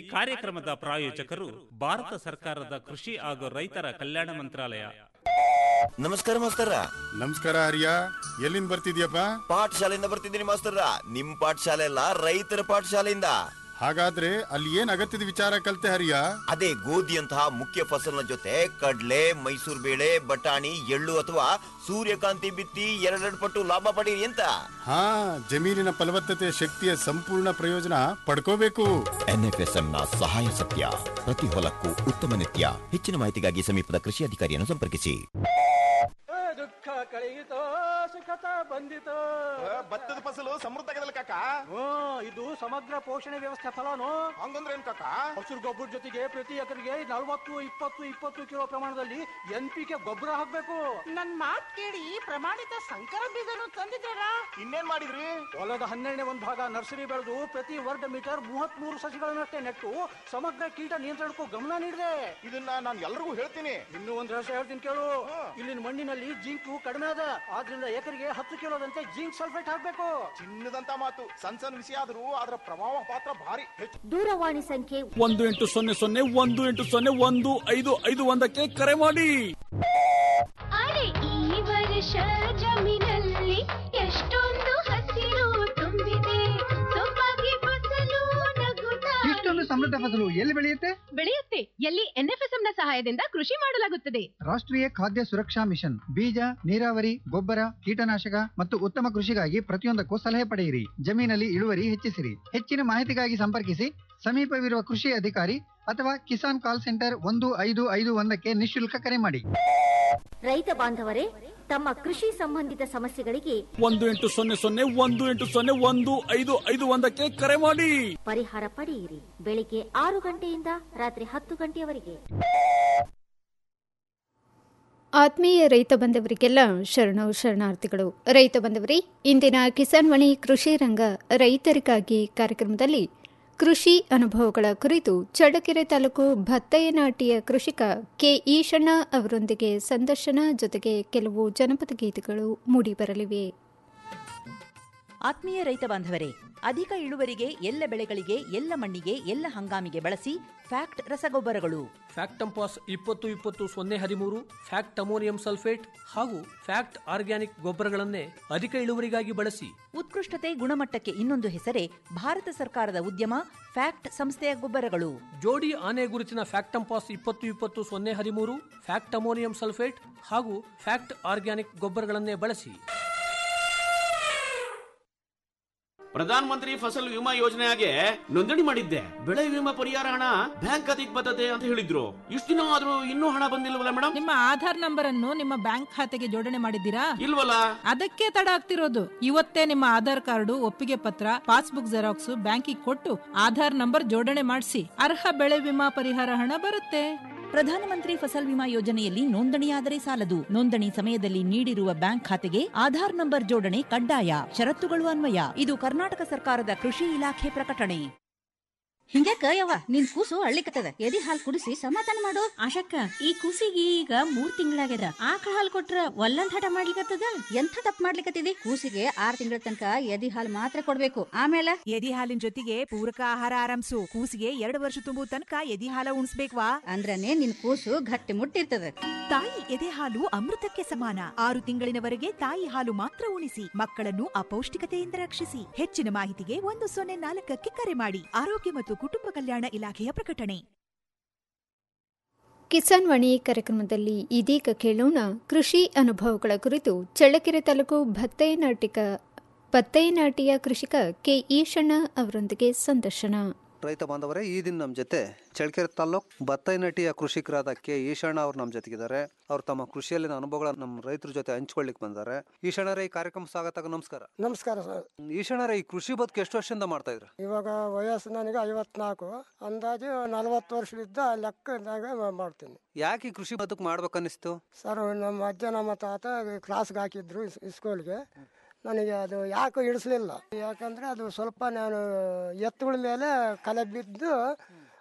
ಕಾರ್ಯಕ್ರಮದ ಪ್ರಾಯೋಜಕರು ಭಾರತ ಸರ್ಕಾರದ ಕೃಷಿ ಹಾಗೂ ರೈತರ ಕಲ್ಯಾಣ ಮಂತ್ರಾಲಯ ನಮಸ್ಕಾರ ಮಾಸ್ತರ ನಮಸ್ಕಾರ ಹರಿಯ ಎಲ್ಲಿಂದ ಬರ್ತಿದ್ಯಪ್ಪ ಪಾಠಶಾಲೆಯಿಂದ ಬರ್ತಿದ್ದೀನಿ ಮಾಸ್ತರ ನಿಮ್ ಪಾಠಶಾಲೆ ಅಲ್ಲ ರೈತರ ಪಾಠಶಾಲೆಯಿಂದ ಹಾಗಾದ್ರೆ ಅಲ್ಲಿ ಏನ್ ಅಗತ್ಯದ ವಿಚಾರ ಕಲ್ತೆ ಹರಿಯ ಅದೇ ಗೋಧಿಯಂತಹ ಮುಖ್ಯ ಫಸಲಿನ ಜೊತೆ ಕಡ್ಲೆ ಮೈಸೂರು ಬೇಳೆ ಬಟಾಣಿ ಎಳ್ಳು ಅಥವಾ ಸೂರ್ಯಕಾಂತಿ ಬಿತ್ತಿ ಎರಡೆರಡು ಪಟ್ಟು ಲಾಭ ಪಡೀರಿ ಅಂತ ಹಾ ಜಮೀನಿನ ಫಲವತ್ತತೆ ಶಕ್ತಿಯ ಸಂಪೂರ್ಣ ಪ್ರಯೋಜನ ಪಡ್ಕೋಬೇಕು ಎನ್ಎಫ್ಎಸ್ಎಂ ನ ಸಹಾಯ ಸತ್ಯ ಪ್ರತಿ ಹೊಲಕ್ಕೂ ಉತ್ತಮ ನಿತ್ಯ ಹೆಚ್ಚಿನ ಮಾಹಿತಿಗಾಗಿ ಸಮೀಪದ ಕೃಷಿ ಅಧಿಕಾರಿಯನ್ನು ಸಂಪರ್ಕಿಸಿ ದುಃಖ ಕಳೆಯಿತೋ ಸುಖತ ಬಂದಿತೋ ಭತ್ತದ ಫಸಲು ಸಮೃದ್ಧ ಆಗದಲ್ಲ ಕಾಕ ಹ್ಮ್ ಇದು ಸಮಗ್ರ ಪೋಷಣೆ ವ್ಯವಸ್ಥೆ ಫಲನು ಹಂಗಂದ್ರೆ ಏನ್ ಕಾಕ ಹಸಿರು ಗೊಬ್ಬರ ಜೊತೆಗೆ ಪ್ರತಿ ಎಕರೆಗೆ ನಲವತ್ತು ಇಪ್ಪತ್ತು ಇಪ್ಪತ್ತು ಕಿಲೋ ಪ್ರಮಾಣದಲ್ಲಿ ಎನ್ ಪಿ ಕೆ ಗೊಬ್ಬರ ಹಾಕ್ಬೇಕು ನನ್ ಮಾತ್ ಕೇಳಿ ಪ್ರಮಾಣಿತ ಸಂಕರ ಬೀಜನು ತಂದಿದ್ದೀರಾ ಇನ್ನೇನ್ ಮಾಡಿದ್ರಿ ಹೊಲದ ಹನ್ನೆರಡನೇ ಒಂದು ಭಾಗ ನರ್ಸರಿ ಬೆಳೆದು ಪ್ರತಿ ವರ್ಗ ಮೀಟರ್ ಮೂವತ್ತ್ ಮೂರು ಸಸಿಗಳನ್ನಷ್ಟೇ ನೆಟ್ಟು ಸಮಗ್ರ ಕೀಟ ನಿಯಂತ್ರಣಕ್ಕೂ ಗಮನ ನೀಡಿದೆ ಇದನ್ನ ನಾನು ಎಲ್ರಿಗೂ ಹೇಳ್ತೀನಿ ಇನ್ನೂ ಒಂದ್ ರಹಸ್ಯ ಹೇಳ್ತೀನಿ ಕೇಳು ಇಲ್ಲಿನ ಮಣ್ಣಿನಲ್ಲಿ ಜಿಂಕು ಕಡಿಮೆ ಅದ ಆದ್ರಿಂದ ಎಕರೆಗೆ ಹತ್ತು ಕಿಲೋದಂತೆ ಜಿಂಕ್ ಸಲ್ಫೇಟ್ ಹಾಕ್ಬೇಕು ಚಿನ್ನದಂತ ಮಾತು ಸಣ್ಣ ಸಣ್ಣ ವಿಷಯ ಆದ್ರೂ ಅದರ ಪ್ರಭಾವ ಪಾತ್ರ ಭಾರಿ ಹೆಚ್ಚು ದೂರವಾಣಿ ಸಂಖ್ಯೆ ಒಂದು ಎಂಟು ಸೊನ್ನೆ ಸೊನ್ನೆ ಒಂದು ಎಂಟು ಸೊನ್ನೆ ಒಂದು ಐದು ಐದು ಒಂದಕ್ಕೆ ಕರೆ ಮಾಡಿ ಅರೆ ಈ ವರ್ಷ ಜಮೀನಲ್ಲಿ ಎಷ್ಟೊಂದು ಹಸಿರು ತುಂಬಿದೆ ಸೊಬಗೆ ಫಸಲು ನಗುತ್ತಾ ಇಷ್ಟೊಂದು ಸಮೃದ್ಧ ಫಸಲು ಎಲ್ಲಿ ಬೆಳೆಯುತ್ತೆ ಬೆಳೆಯುತ್ತೆ ಎಲ್ಲಿ ಎನ್ಎಫ್ಎಸ್ಎಂ ನ ಸಹಾಯದಿಂದ ಕೃಷಿ ಮಾಡಲಾಗುತ್ತದೆ ರಾಷ್ಟ್ರೀಯ ಖಾದ್ಯ ಸುರಕ್ಷಾ ಮಿಷನ್ ಬೀಜ ನೀರಾವರಿ ಗೊಬ್ಬರ ಕೀಟನಾಶಕ ಮತ್ತು ಉತ್ತಮ ಕೃಷಿಗಾಗಿ ಪ್ರತಿಯೊಂದಕ್ಕೂ ಸಲಹೆ ಪಡೆಯಿರಿ ಜಮೀನಲ್ಲಿ ಇಳುವರಿ ಹೆಚ್ಚಿಸಿರಿ ಹೆಚ್ಚಿನ ಮಾಹಿತಿಗಾಗಿ ಸಂಪರ್ಕಿಸಿ ಸಮೀಪವಿರುವ ಕೃಷಿ ಅಧಿಕಾರಿ ಅಥವಾ ಕಿಸಾನ್ ಕಾಲ್ ಸೆಂಟರ್ ಒಂದು ಐದು ಐದು ಒಂದಕ್ಕೆ ನಿಶುಲ್ಕ ಕರೆ ಮಾಡಿ ರೈತ ಬಾಂಧವರೇ ತಮ್ಮ ಕೃಷಿ ಸಂಬಂಧಿತ ಸಮಸ್ಯೆಗಳಿಗೆ ಒಂದು ಎಂಟು ಸೊನ್ನೆ ಸೊನ್ನೆ ಒಂದು ಎಂಟು ಸೊನ್ನೆ ಒಂದು ಐದು ಐದು ಒಂದಕ್ಕೆ ಕರೆ ಮಾಡಿ ಪರಿಹಾರ ಪಡೆಯಿರಿ ಬೆಳಿಗ್ಗೆ ಆರು ಗಂಟೆಯಿಂದ ರಾತ್ರಿ ಹತ್ತು ಗಂಟೆಯವರೆಗೆ ಆತ್ಮೀಯ ರೈತ ಬಂಧವರಿಗೆಲ್ಲ ಶರಣು ಶರಣಾರ್ಥಿಗಳು ರೈತ ಬಂಧವರೇ ಇಂದಿನ ಕಿಸಾನ್ ವಾಣಿ ಕೃಷಿ ರಂಗ ರೈತರಿಗಾಗಿ ಕಾರ್ಯಕ್ರಮದಲ್ಲಿ ಕೃಷಿ ಅನುಭವಗಳ ಕುರಿತು ಚಳ್ಳಕೆರೆ ತಾಲೂಕು ಭತ್ತಯ್ಯನಾಟಿಯ ಕೃಷಿಕ ಕೆ ಈಶಣ್ಣ ಅವರೊಂದಿಗೆ ಸಂದರ್ಶನ ಜೊತೆಗೆ ಕೆಲವು ಜನಪದ ಗೀತೆಗಳು ಮೂಡಿಬರಲಿವೆ ಆತ್ಮೀಯ ರೈತ ಬಾಂಧವರೇ ಅಧಿಕ ಇಳುವರಿಗೆ ಎಲ್ಲ ಬೆಳೆಗಳಿಗೆ ಎಲ್ಲ ಮಣ್ಣಿಗೆ ಎಲ್ಲ ಹಂಗಾಮಿಗೆ ಬಳಸಿ ಫ್ಯಾಕ್ಟ್ ರಸಗೊಬ್ಬರಗಳು ಫ್ಯಾಕ್ಟಂಪಾಸ್ ಇಪ್ಪತ್ತು ಇಪ್ಪತ್ತು ಸೊನ್ನೆ ಹದಿಮೂರು ಫ್ಯಾಕ್ಟ್ ಅಮೋನಿಯಂ ಸಲ್ಫೇಟ್ ಹಾಗೂ ಫ್ಯಾಕ್ಟ್ ಆರ್ಗ್ಯಾನಿಕ್ ಗೊಬ್ಬರಗಳನ್ನೇ ಅಧಿಕ ಇಳುವರಿಗಾಗಿ ಬಳಸಿ ಉತ್ಕೃಷ್ಟತೆ ಗುಣಮಟ್ಟಕ್ಕೆ ಇನ್ನೊಂದು ಹೆಸರೇ ಭಾರತ ಸರ್ಕಾರದ ಉದ್ಯಮ ಫ್ಯಾಕ್ಟ್ ಸಂಸ್ಥೆಯ ಗೊಬ್ಬರಗಳು ಜೋಡಿ ಆನೆ ಗುರುತಿನ ಫ್ಯಾಕ್ಟಂಪಾಸ್ ಇಪ್ಪತ್ತು ಇಪ್ಪತ್ತು ಸೊನ್ನೆ ಹದಿಮೂರು ಫ್ಯಾಕ್ಟ್ ಅಮೋನಿಯಂ ಸಲ್ಫೇಟ್ ಹಾಗೂ ಫ್ಯಾಕ್ಟ್ ಆರ್ಗ್ಯಾನಿಕ್ ಗೊಬ್ಬರಗಳನ್ನೇ ಬಳಸಿ ಪ್ರಧಾನ ಮಂತ್ರಿ ಫಸಲ್ ವಿಮಾ ಯೋಜನೆಗೆ ನೋಂದಣಿ ಮಾಡಿದ್ದೆ ಬೆಳೆ ವಿಮಾ ಪರಿಹಾರ ಹಣ ಬ್ಯಾಂಕ್ ಖಾತೆಗೆ ಬರ್ತದೆ ಅಂತ ಹೇಳಿದ್ರು ಇಷ್ಟು ದಿನ ಆದ್ರೂ ಇನ್ನೂ ಹಣ ಬಂದಿಲ್ವಲ್ಲ ಮೇಡಮ್ ನಿಮ್ಮ ಆಧಾರ್ ನಂಬರ್ ಅನ್ನು ನಿಮ್ಮ ಬ್ಯಾಂಕ್ ಖಾತೆಗೆ ಜೋಡಣೆ ಮಾಡಿದ್ದೀರಾ ಇಲ್ವಲ್ಲ ಅದಕ್ಕೆ ತಡ ಆಗ್ತಿರೋದು ಇವತ್ತೇ ನಿಮ್ಮ ಆಧಾರ್ ಕಾರ್ಡು ಒಪ್ಪಿಗೆ ಪತ್ರ ಪಾಸ್ಬುಕ್ ಜೆರಾಕ್ಸ್ ಬ್ಯಾಂಕಿಗೆ ಕೊಟ್ಟು ಆಧಾರ್ ನಂಬರ್ ಜೋಡಣೆ ಮಾಡಿಸಿ ಅರ್ಹ ಬೆಳೆ ವಿಮಾ ಪರಿಹಾರ ಹಣ ಬರುತ್ತೆ ಪ್ರಧಾನಮಂತ್ರಿ ಫಸಲ್ ವಿಮಾ ಯೋಜನೆಯಲ್ಲಿ ನೋಂದಣಿಯಾದರೆ ಸಾಲದು ನೋಂದಣಿ ಸಮಯದಲ್ಲಿ ನೀಡಿರುವ ಬ್ಯಾಂಕ್ ಖಾತೆಗೆ ಆಧಾರ್ ನಂಬರ್ ಜೋಡಣೆ ಕಡ್ಡಾಯ ಷರತ್ತುಗಳು ಅನ್ವಯ ಇದು ಕರ್ನಾಟಕ ಸರ್ಕಾರದ ಕೃಷಿ ಇಲಾಖೆ ಪ್ರಕಟಣೆ ಹಿಂಗ್ಯಾಕ ಯವ್ವ ನಿನ್ ಕೂಸು ಅಳ್ಳಿಕತ್ತದ ಎದಿ ಹಾಲ್ ಕುಡಿಸಿ ಸಮಾಧಾನ ಮಾಡು ಆಶಕ್ಕ ಈ ಕೂಸಿಗೆ ಈಗ ಮೂರ್ ತಿಂಗಳಾಗ್ಯದ ಆಕಳ ಹಾಲ್ ಕೊಟ್ರ ಒಲ್ಲಂದ್ ಹಠ ಮಾಡ್ಲಿಕತ್ತದ ಎಂಥ ತಪ್ಪ ಮಾಡ್ಲಿಕತ್ತಿದಿ ಕೂಸಿಗೆ ಆರ್ ತಿಂಗಳ ತನಕ ಎದಿ ಹಾಲ್ ಮಾತ್ರ ಕೊಡ್ಬೇಕು ಆಮೇಲೆ ಎದಿ ಹಾಲಿನ ಜೊತೆಗೆ ಪೂರಕ ಆಹಾರ ಆರಂಭಿಸು ಕೂಸಿಗೆ ಎರಡು ವರ್ಷ ತುಂಬುವ ತನಕ ಎದಿ ಹಾಲ ಉಣಿಸ್ಬೇಕ್ವಾ ಅಂದ್ರನೇ ನಿನ್ ಕೂಸು ಗಟ್ಟಿ ಮುಟ್ಟಿರ್ತದ ತಾಯಿ ಎದೆ ಹಾಲು ಅಮೃತಕ್ಕೆ ಸಮಾನ ಆರು ತಿಂಗಳಿನವರೆಗೆ ತಾಯಿ ಹಾಲು ಮಾತ್ರ ಉಣಿಸಿ ಮಕ್ಕಳನ್ನು ಅಪೌಷ್ಟಿಕತೆಯಿಂದ ರಕ್ಷಿಸಿ ಹೆಚ್ಚಿನ ಮಾಹಿತಿಗೆ ಒಂದು ಸೊನ್ನೆ ನಾಲ್ಕಕ್ಕೆ ಕರೆ ಮಾಡಿ ಆರೋಗ್ಯ ಮತ್ತು ಕುಟುಂಬ ಕಲ್ಯಾಣ ಇಲಾಖೆಯ ಪ್ರಕಟಣೆ ಕಿಸಾನ್ ವಾಣಿ ಕಾರ್ಯಕ್ರಮದಲ್ಲಿ ಇದೀಗ ಕೇಳೋಣ ಕೃಷಿ ಅನುಭವಗಳ ಕುರಿತು ಚಳ್ಳಕೆರೆ ತಾಲೂಕು ಭತ್ತಯ್ಯನಾಟಿಕ ಭತ್ತಯ್ಯನಾಟಿಯ ಕೃಷಿಕ ಕೆ ಈಶಣ್ಣ ಅವರೊಂದಿಗೆ ಸಂದರ್ಶನ ರೈತ ಬಾಂಧವರೇ ಈ ದಿನ ನಮ್ಮ ಜೊತೆ ಚಳ್ಳಕೆರೆ ತಾಲ್ಲೂಕ್ ಬತ್ತೈನಟಿಯ ಕೃಷಿಕರಾದ ಕೆ ಈಶಣ್ಣ ಅವ್ರು ನಮ್ಮ ಜೊತೆಗಿದ್ದಾರೆ ಅವ್ರು ತಮ್ಮ ಕೃಷಿಯಲ್ಲಿನ ಅನುಭವಗಳ ನಮ್ಮ ರೈತರ ಜೊತೆ ಹಂಚ್ಕೊಳ್ಳಿಕ್ ಬಂದ್ದಾರೆ ಈಶಣ್ಣರೇ ಈ ಕಾರ್ಯಕ್ರಮ ಸ್ವಾಗತ ನಮಸ್ಕಾರ ನಮಸ್ಕಾರ ಸರ್ ಈಶಣ್ಣರೇ ಈ ಕೃಷಿ ಬದುಕು ಎಷ್ಟು ವರ್ಷದಿಂದ ಮಾಡ್ತಾ ಇದ್ರ ಇವಾಗ ವಯಸ್ಸು ನನಗೆ ಐವತ್ನಾಲ್ಕು ಅಂದಾಜು ನಲವತ್ತು ವರ್ಷದಿಂದ ಲೆಕ್ಕದಾಗ ಮಾಡ್ತೀನಿ ಯಾಕೆ ಈ ಕೃಷಿ ಬದುಕು ಮಾಡ್ಬೇಕನ್ನಿಸ್ತು ಸರ್ ನಮ್ಮ ಅಜ್ಜ ನಮ್ಮ ತಾತ ಕ್ಲಾಸ್ಗೆ ಹಾಕಿದ್ರು ಇಸ್- ಸ್ಕೂಲ್ಗೆ ನನಗೆ ಅದು ಯಾಕೋ ಹಿಡಿಸ್ಲಿಲ್ಲ ಯಾಕಂದ್ರೆ ಅದು ಸ್ವಲ್ಪ ನಾನು ಎತ್ತುಗಳ ಮೇಲೆ ಕಲೆ ಬಿದ್ದು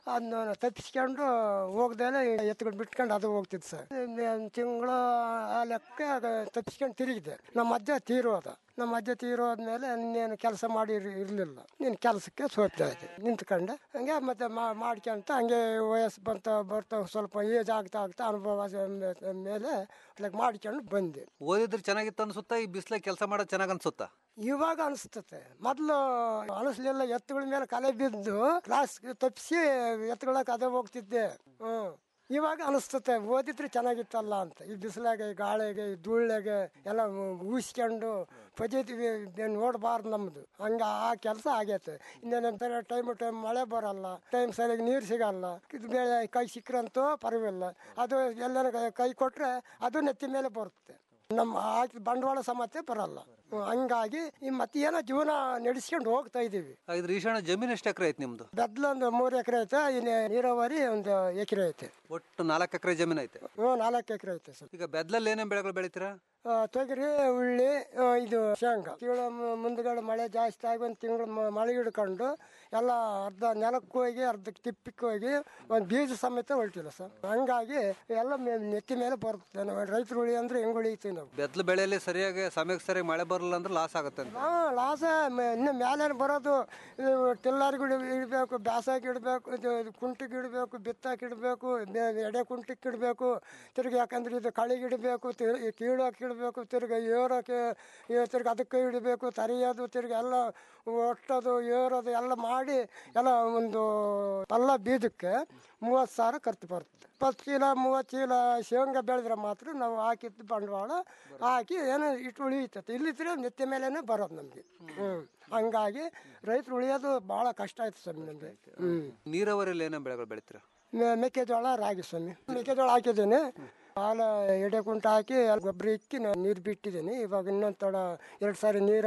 ಅದನ್ನ ತಪ್ಪಿಸ್ಕೊಂಡು ಹೋಗ್ದೇನೆ ಎತ್ಕೊಂಡು ಬಿಟ್ಕೊಂಡು ಅದು ಹೋಗ್ತಿದ್ದು ಸರ್ ತಿಂಗಳು ಆ ಲೆಕ್ಕ ತಪ್ಪಿಸ್ಕೊಂಡು ತಿರುಗಿದೆ ನಮ್ಮ ಅಜ್ಜ ತೀರೋದ ನಮ್ಮ ಅಜ್ಜ ತೀರೋದ್ಮೇಲೆ ಇನ್ನೇನು ಕೆಲಸ ಮಾಡಿ ಇರಲಿಲ್ಲ ನೀನು ಕೆಲಸಕ್ಕೆ ಸೋತ್ತಾ ಇದ್ದೆ ನಿಂತ್ಕೊಂಡೆ ಹಂಗೆ ಮತ್ತೆ ಮಾ- ಮಾಡ್ಕೊಂತ ಹಂಗೆ ವಯಸ್ಸು ಬಂತ ಬರ್ತಾ ಸ್ವಲ್ಪ ಏಜ್ ಆಗ್ತಾ ಆಗ್ತಾ ಅನುಭವ ಸ- ಮೇಲೆ ಅದ್ರಾಗ ಮಾಡ್ಕೊಂಡು ಬಂದೆ ಓದಿದ್ರೆ ಚೆನ್ನಾಗಿತ್ತು ಅನ್ಸುತ್ತಾ ಈ ಬಿಸ್ಲಾಗ ಕೆಲಸ ಮಾಡೋದು ಚೆನ್ನಾಗ್ ಅನ್ಸುತ್ತಾ ಇವಾಗ ಅನಿಸ್ತತೆ ಮೊದಲು ಅನಿಸ್ಲಿಲ್ಲ ಎತ್ತುಗಳ ಮೇಲೆ ಕಲೆ ಬಿದ್ದು ಕ್ಲಾಸ್ ತಪ್ಪಿಸಿ ಎತ್ತುಗಳಕ್ಕೆ ಅದೇ ಹೋಗ್ತಿದ್ದೆ ಹ್ಮ್ ಇವಾಗ ಅನಿಸ್ತತೆ ಓದಿದ್ರೆ ಚೆನ್ನಾಗಿತ್ತಲ್ಲ ಅಂತ ಈ ಬಿಸಿಲಾಗೆ ಈ ಗಾಳಿಗೆ ಈ ಧೂಳಿಗೆ ಎಲ್ಲ ಊಸ್ಕೊಂಡು ಪಜೀತಿ ನೋಡಬಾರ್ದು ನಮ್ದು ಹಂಗ ಆ ಕೆಲಸ ಆಗೈತೆ ಇನ್ನೇನಂತಾರೆ ಟೈಮ್ ಟೈಮ್ ಮಳೆ ಬರಲ್ಲ ಟೈಮ್ ಸರಿಯಾಗಿ ನೀರು ಸಿಗಲ್ಲ ಇದು ಬೇಳೆ ಕೈ ಸಿಕ್ಕರಂತೂ ಪರವಿಲ್ಲ ಅದು ಎಲ್ಲರ ಕೈ ಕೊಟ್ರೆ ಅದು ನೆತ್ತಿ ಮೇಲೆ ಬರುತ್ತೆ ನಮ್ಮ ಹಾಕಿ ಬಂಡವಾಳ ಸಮೇತ ಬರಲ್ಲ ಹ್ಮ್, ಹಂಗಾಗಿ ಈ ಮತ್ತೆ ಏನೋ ಜೀವನ ನಡೆಸ್ಕೊಂಡು ಹೋಗ್ತಾ ಇದೀವಿ ಇದ್ರ ಈಶಾಣ ಜಮೀನು ಎಷ್ಟು ಎಕರೆ ಐತೆ ನಿಮ್ದು ಬೆದ್ಲು ಒಂದು ಮೂರು ಎಕರೆ ಐತೆ ಇನ್ನು ನೀರಾವರಿ ಒಂದು ಎಕರೆ ಐತೆ ಒಟ್ಟು ನಾಲ್ಕು ಎಕರೆ ಜಮೀನು ಐತೆ ಹ್ಞೂ ನಾಲ್ಕು ಎಕರೆ ಐತೆ ಸರ್ ಈಗ ಬೆದ್ಲಲ್ಲಿ ಏನೇನು ಬೆಳೆಗಳು ಬೆಳಿತೀರಾ ಆ, ತೊಗರಿ ಉಳ್ಳಿ ಆ, ಇದು ಶೇಂಗಾ ತಿಂಗಳ ಮುಂದ್ಗಡೆ ಮಳೆ ಜಾಸ್ತಿ ಆಗಿ ಒಂದು ತಿಂಗಳು ಮಳೆ ಹಿಡ್ಕೊಂಡು ಎಲ್ಲ ಅರ್ಧ ನೆಲಕ್ಕೆ ಹೋಗಿ ಅರ್ಧ ತಿಪ್ಪಿಕ್ಕೆ ಹೋಗಿ ಒಂದು ಬೀಜ ಸಮೇತ ಹೊಳ್ತಿಲ್ಲ ಸರ್ ಹಂಗಾಗಿ ಎಲ್ಲ ಮೇ- ನೆತ್ತಿ ಮೇಲೆ ಬರುತ್ತೆ ನಾವು ರೈತರು ಉಳಿ ಅಂದ್ರೆ ಹೆಂಗ್ ಉಳಿತೀವಿ ನಾವು ಬೆದ್ಲು ಬೆಳೆಯಲ್ಲಿ ಸರಿಯಾಗಿ ಸಮಯಕ್ಕೆ ಸರಿಯಾಗಿ ಮಳೆ ಬರಲ್ಲ ಅಂದ್ರೆ ಲಾಸ್ ಆಗುತ್ತೆ ಅಂತ ಹಾ ಲಾಸ ಮ- ಇನ್ನು ಮೇಲೆ ಬರೋದು ಇದು ಟಿಲ್ಲರ್ಗೆ ಇಡಬೇಕು ಬ್ಯಾಸಾಗಿ ಇಡಬೇಕು ಇದು ಇದು ಕುಂಟಿಗೆ ಇಡಬೇಕು ಬಿತ್ತಾಕ್ ಇಡಬೇಕು ಎಡೆ ಕುಂಟಿಗೆ ಇಡಬೇಕು ತಿರ್ಗಿ ಯಾಕಂದ್ರೆ ಇದು ಕಳಿಗೆ ಇಡಬೇಕು ಕೀಳೋಕೆ ಇಡಬೇಕು ತಿರ್ಗಿ ಏರೋಕೆ ಏ- ತಿರ್ಗಿ ಅದಕ್ಕೆ ಇಡಬೇಕು ತರಿಯೋದು ತಿರ್ಗಿ ಎಲ್ಲ ಒಟ್ಟೋದು ಏರೋದು ಎಲ್ಲ ಮಾಡಿ ಎಲ್ಲ ಒಂದು ಎಲ್ಲ ಬೀಜಕ್ಕೆ ಮೂವತ್ತು ಸಾವಿರ ಖರ್ಚು ಬರುತ್ತೆ ಇಪ್ಪತ್ತು ಚೀಲ ಮೂವತ್ತು ಚೀಲ ಶೇಂಗಾ ಬೆಳೆದ್ರೆ ಮಾತ್ರ ನಾವು ಹಾಕಿದ್ದು ಬಂಡವಾಳ ಹಾಕಿ ಏನೋ ಇಟ್ಟು ಉಳಿಯುತ್ತೆ ಇಲ್ಲಿದ್ರೆ ನೆತ್ತಿ ಮೇಲೇನೆ ಬರೋದು ನಮಗೆ ಹ್ಞೂ ಹಂಗಾಗಿ ರೈತರು ಉಳಿಯೋದು ಭಾಳ ಕಷ್ಟ ಆಯ್ತು ಸ್ವಾಮಿ ನಮಗೆ ಹ್ಞೂ ನೀರಾವರಿಯಲ್ಲಿ ಏನೇನು ಬೆಳೆಗಳು ಬೆಳಿತೀರಾ ಮೆ- ಮೆಕ್ಕೆಜೋಳ ರಾಗಿ ಸ್ವಾಮಿ ಮೆಕ್ಕೆಜೋಳ ಹಾಕಿದ್ದೀನಿ ಹಾಲ ಎಡೆ ಕುಂಟ ಹಾಕಿ ಅಲ್ಲಿ ಗೊಬ್ಬರ ಇಕ್ಕಿ ನಾನು ನೀರು ಬಿಟ್ಟಿದ್ದೀನಿ ಇವಾಗ ಇನ್ನೊಂದು ತಡ ಎರಡು ಸಾರಿ ನೀರ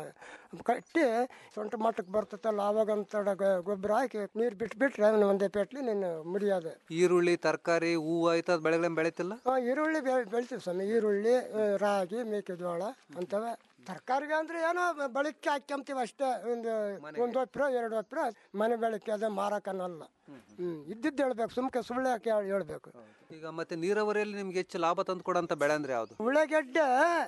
ಕಟ್ಟಿ ಸೊಂಟ ಮಟ್ಟಕ್ಕೆ ಬರ್ತೈತಲ್ಲ ಆವಾಗ ಒಂದು ತಡ ಗೊಬ್ಬರ ಹಾಕಿ ನೀರು ಬಿಟ್ಬಿಟ್ರೆ ಒಂದೇ ಪೇಟ್ಲಿ ನೀನು ಮುರಿಯೋದು ಈರುಳ್ಳಿ ತರಕಾರಿ ಹೂವು ಆಯ್ತು ಅದು ಬೆಳೆಗಳೇನು ಬೆಳಿತಿಲ್ಲ ಆ, ಈರುಳ್ಳಿ ಬೆ- ಬೆಳಿತೀವಿ ಸ್ವಾಮಿ ಈರುಳ್ಳಿ ಆ, ರಾಗಿ ಮೆಕ್ಕೆಜೋಳ ಅಂತವೆ ತರಕಾರಿಗೆ ಅಂದ್ರೆ ಏನೋ ಬಳಕೆ ಹಾಕ್ಯಂತೀವಿ ಅಷ್ಟೇ ಒಂದು ಒಂದು ಒಪ್ಪರ ಎರಡು ಒಪ್ಪರ ಮನೆ ಬೆಳಕೆ ಅದೇ ಮಾರಕನಲ್ಲ ಹ್ಮ್ ಇದ್ದಿದ್ದು ಹೇಳ್ಬೇಕು ಸುಮ್ಕೆ ಸುಳ್ಳು ಯಾಕೆ ಹೇಳ್- ಹೇಳ್ಬೇಕು ಈಗ ಮತ್ತೆ ನೀರಾವರಿಯಲ್ಲಿ ನಿಮ್ಗೆ ಹೆಚ್ಚು ಲಾಭ ತಂದು ಕೊಡೋಂಥ ಬೆಳೆ ಅಂದ್ರೆ ಯಾವುದು ಉಳ್ಳಾಗಡ್ಡೆ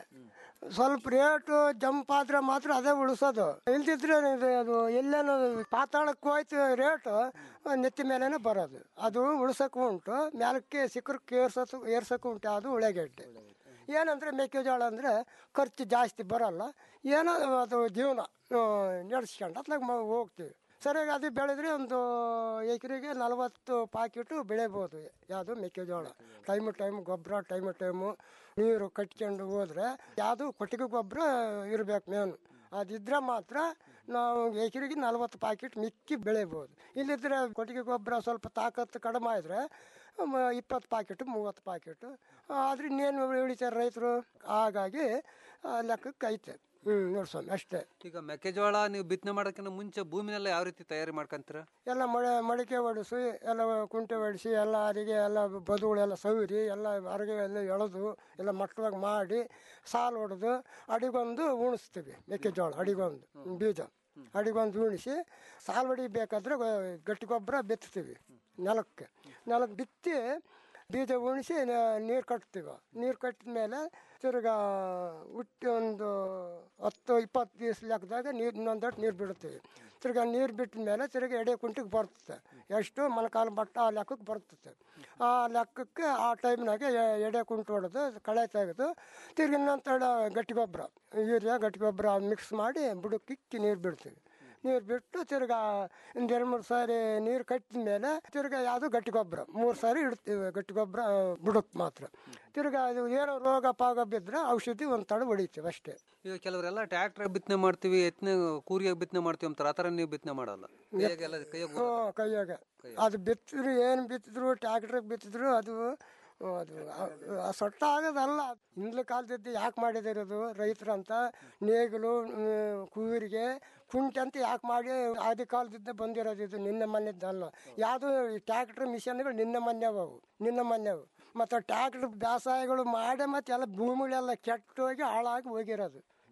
ಸ್ವಲ್ಪ ರೇಟು ಜಂಪ್ ಆದ್ರೆ ಮಾತ್ರ ಅದೇ ಉಳಿಸೋದು ಇಲ್ದಿದ್ರೆ ಇದು ಅದು ಎಲ್ಲೇನೋ ಪಾತಾಳಕ್ಕೆ ಹೋಯ್ತು ರೇಟು ನೆತ್ತಿ ಮೇಲೇನೆ ಬರೋದು ಅದು ಉಳ್ಸಕ್ಕೂ ಉಂಟು ಮ್ಯಾಲಕ್ಕೆ ಸಿಕ್ಕರಕ್ಕೆ ಏರ್ಸೋದು ಏರ್ಸಕ್ಕೂ ಉಂಟು ಅದು ಉಳ್ಳಾಗಡ್ಡೆ ಏನಂದ್ರೆ ಮೆಕ್ಕೆಜೋಳ ಅಂದರೆ ಖರ್ಚು ಜಾಸ್ತಿ ಬರಲ್ಲ ಏನೋ ಅದು ಜೀವನ ನಡೆಸ್ಕೊಂಡು ಅತ್ಲಾಗ ಮ- ಹೋಗ್ತೀವಿ ಸರಿಯಾಗಿ ಅದು ಬೆಳೆದ್ರೆ ಒಂದು ಎಕರೆಗೆ ನಲವತ್ತು ಪಾಕೆಟು ಬೆಳಿಬೋದು ಯಾವುದು ಮೆಕ್ಕೆಜೋಳ ಟೈಮು ಟೈಮ್ ಗೊಬ್ಬರ ಟೈಮು ಟೈಮು ನೀರು ಕಟ್ಕೊಂಡು ಹೋದ್ರೆ ಯಾವುದು ಕೊಟ್ಟಿಗೆ ಗೊಬ್ಬರ ಇರಬೇಕು ಮೇನು ಅದಿದ್ರೆ ಮಾತ್ರ ನಾವು ಎಕರೆಗೆ ನಲ್ವತ್ತು ಪ್ಯಾಕೆಟ್ ಮಿಕ್ಕಿ ಬೆಳಿಬೋದು ಇಲ್ಲಿದ್ರೆ ಕೊಟ್ಟಿಗೆ ಗೊಬ್ಬರ ಸ್ವಲ್ಪ ತಾಕತ್ತು ಕಡಿಮೆ ಇದ್ರೆ ಇಪ್ಪತ್ತು ಪ್ಯಾಕೆಟು ಮೂವತ್ತು ಪ್ಯಾಕೆಟು ಆದ್ರೆ ಇನ್ನೇನು ಉಳಿತಾರೆ ರೈತರು ಹಾಗಾಗಿ ಆ ಲೆಕ್ಕಕ್ಕೆ ಐತೆ ಹ್ಞೂ ನೋಡಿ ಸ್ವಾಮಿ ಅಷ್ಟೇ ಈಗ ಮೆಕ್ಕೆಜೋಳ ನೀವು ಬಿತ್ತನೆ ಮಾಡೋಕ್ಕಿಂತ ಮುಂಚೆ ಭೂಮಿನೆಲ್ಲ ಯಾವ ರೀತಿ ತಯಾರಿ ಮಾಡ್ಕೊಂತೀರಾ ಎಲ್ಲ ಮಳೆ ಮಡಿಕೆ ಹೊಡಿಸಿ ಎಲ್ಲ ಕುಂಟೆ ಹೊಡಿಸಿ ಎಲ್ಲ ಅರಿಗೆ ಎಲ್ಲ ಬದುಗಳೆಲ್ಲ ಸವಿರಿ ಎಲ್ಲ ಹೊರಗೆ ಎಲ್ಲ ಎಳೆದು ಎಲ್ಲ ಮಟ್ಟವಾಗಿ ಮಾಡಿ ಸಾಲು ಹೊಡೆದು ಅಡಿಗೊಂದು ಉಣಿಸ್ತೀವಿ ಮೆಕ್ಕೆಜೋಳ ಅಡಿಗೊಂದು ಬೀಜ ಅಡಿಗೊಂದು ಉಣಿಸಿ ಸಾಲು ಹೊಡಿಬೇಕಾದ್ರೆ ಗೊ- ಗಟ್ಟಿ ಗೊಬ್ಬರ ಬಿತ್ತೀವಿ ನೆಲಕ್ಕೆ ನೆಲಕ್ಕೆ ಬಿತ್ತಿ ಬೀಜ ಉಣಿಸಿ ನೀರು ಕಟ್ತೀವಿ ನೀರು ಕಟ್ಟಿದ ಮೇಲೆ ತಿರ್ಗಾ ಹುಟ್ಟಿ ಒಂದು ಹತ್ತು ಇಪ್ಪತ್ತು ದಿವಸ ಲೆಕ್ಕದಾಗ ನೀರು ಇನ್ನೊಂದಟ್ಟು ನೀರು ಬಿಡ್ತೀವಿ ತಿರ್ಗಾ ನೀರು ಬಿಟ್ಟ ಮೇಲೆ ತಿರ್ಗಿ ಎಡೆ ಕುಂಟಿಗೆ ಬರ್ತದೆ ಎಷ್ಟು ಮೊಳಕಾಲು ಬಟ್ಟ ಆ ಲೆಕ್ಕಕ್ಕೆ ಬರ್ತದೆ ಆ ಲೆಕ್ಕಕ್ಕೆ ಆ ಟೈಮ್ನಾಗೆ ಎಡೆ ಕುಂಟು ಹೊಡೆದು ಕಳೆ ತೆಗೆದು ತಿರ್ಗಿ ಇನ್ನೊಂದು ತಡ ಗಟ್ಟಿ ಗೊಬ್ಬರ ಯೂರಿಯಾ ಗಟ್ಟಿ ಗೊಬ್ಬರ ಮಿಕ್ಸ್ ಮಾಡಿ ಬುಡಕ್ಕೆ ಇಕ್ಕಿ ನೀರು ಬಿಡ್ತೀವಿ ನೀರು ಬಿಟ್ಟು ತಿರ್ಗಾ ಒಂದು ಎರಡು ಮೂರು ಸಾರಿ ನೀರು ಕಟ್ಟಿದ ಮೇಲೆ ತಿರ್ಗಾ ಯಾವುದು ಗಟ್ಟಿ ಗೊಬ್ಬರ ಮೂರು ಸಾರಿ ಇಡ್ತೀವಿ ಗಟ್ಟಿ ಗೊಬ್ಬರ ಬುಡಕ್ಕೆ ಮಾತ್ರ ತಿರ್ಗಾ ಅದು ಏನೋ ರೋಗ ಪಾಗ ಬಿದ್ದರೆ ಔಷಧಿ ಒಂದು ತಡ ಹೊಡಿತೀವಿ ಅಷ್ಟೇ ಈಗ ಕೆಲವರೆಲ್ಲ ಟ್ರ್ಯಾಕ್ಟರ್ ಬಿತ್ತನೆ ಮಾಡ್ತೀವಿ ಎತ್ತನೆ ಕೂರಿಯಾಗಿ ಬಿತ್ತನೆ ಮಾಡ್ತೀವಿ ಅಂತಾರೆ ಆ ಥರ ನೀವು ಬಿತ್ತನೆ ಮಾಡಲ್ಲ ಕೈಯಾಗೆಲ್ಲ ಕೈಯಾಗ ಹ್ಞೂ ಕೈಯಾಗ ಅದು ಬಿತ್ತಿದ್ರು ಏನು ಬಿತ್ತಿದ್ರು ಟ್ಯಾಕ್ಟ್ರಿಗೆ ಬಿತ್ತಿದ್ರು ಅದು ಅದು ಆ- ಆ ಸೊಟ್ಟ ಆಗೋದಲ್ಲ ಹಿಂದ್ಲ ಕಾಲದಿದ್ದು ಯಾಕೆ ಮಾಡಿದಾರೆ ಅದು ರೈತರಂತ ನೇಗಿಲು ಮ್, ಕೂರಿಗೆ ಕುಂಟೆ ಅಂತ ಯಾಕೆ ಮಾಡಿ ಆದಿ ಕಾಲದಿಂದ ಬಂದಿರೋದು ಇದು ನಿನ್ನೆ ಮೊನ್ನೆದ್ದಲ್ಲ ಯಾವುದು ಈ ಟ್ಯಾಕ್ಟ್ರ್ ಮಿಷನ್ಗಳು ನಿನ್ನೆ ಮೊನ್ನೆವು ನಿನ್ನೆ ಮೊನ್ನೆವು ಮತ್ತು ಟ್ಯಾಕ್ಟ್ರ್ ಬೇಸಾಯಗಳು ಮಾಡಿ ಮತ್ತು ಎಲ್ಲ ಭೂಮಿಗಳೆಲ್ಲ ಕೆಟ್ಟೋಗಿ ಹಾಳಾಗಿ ಹೋಗಿರೋದು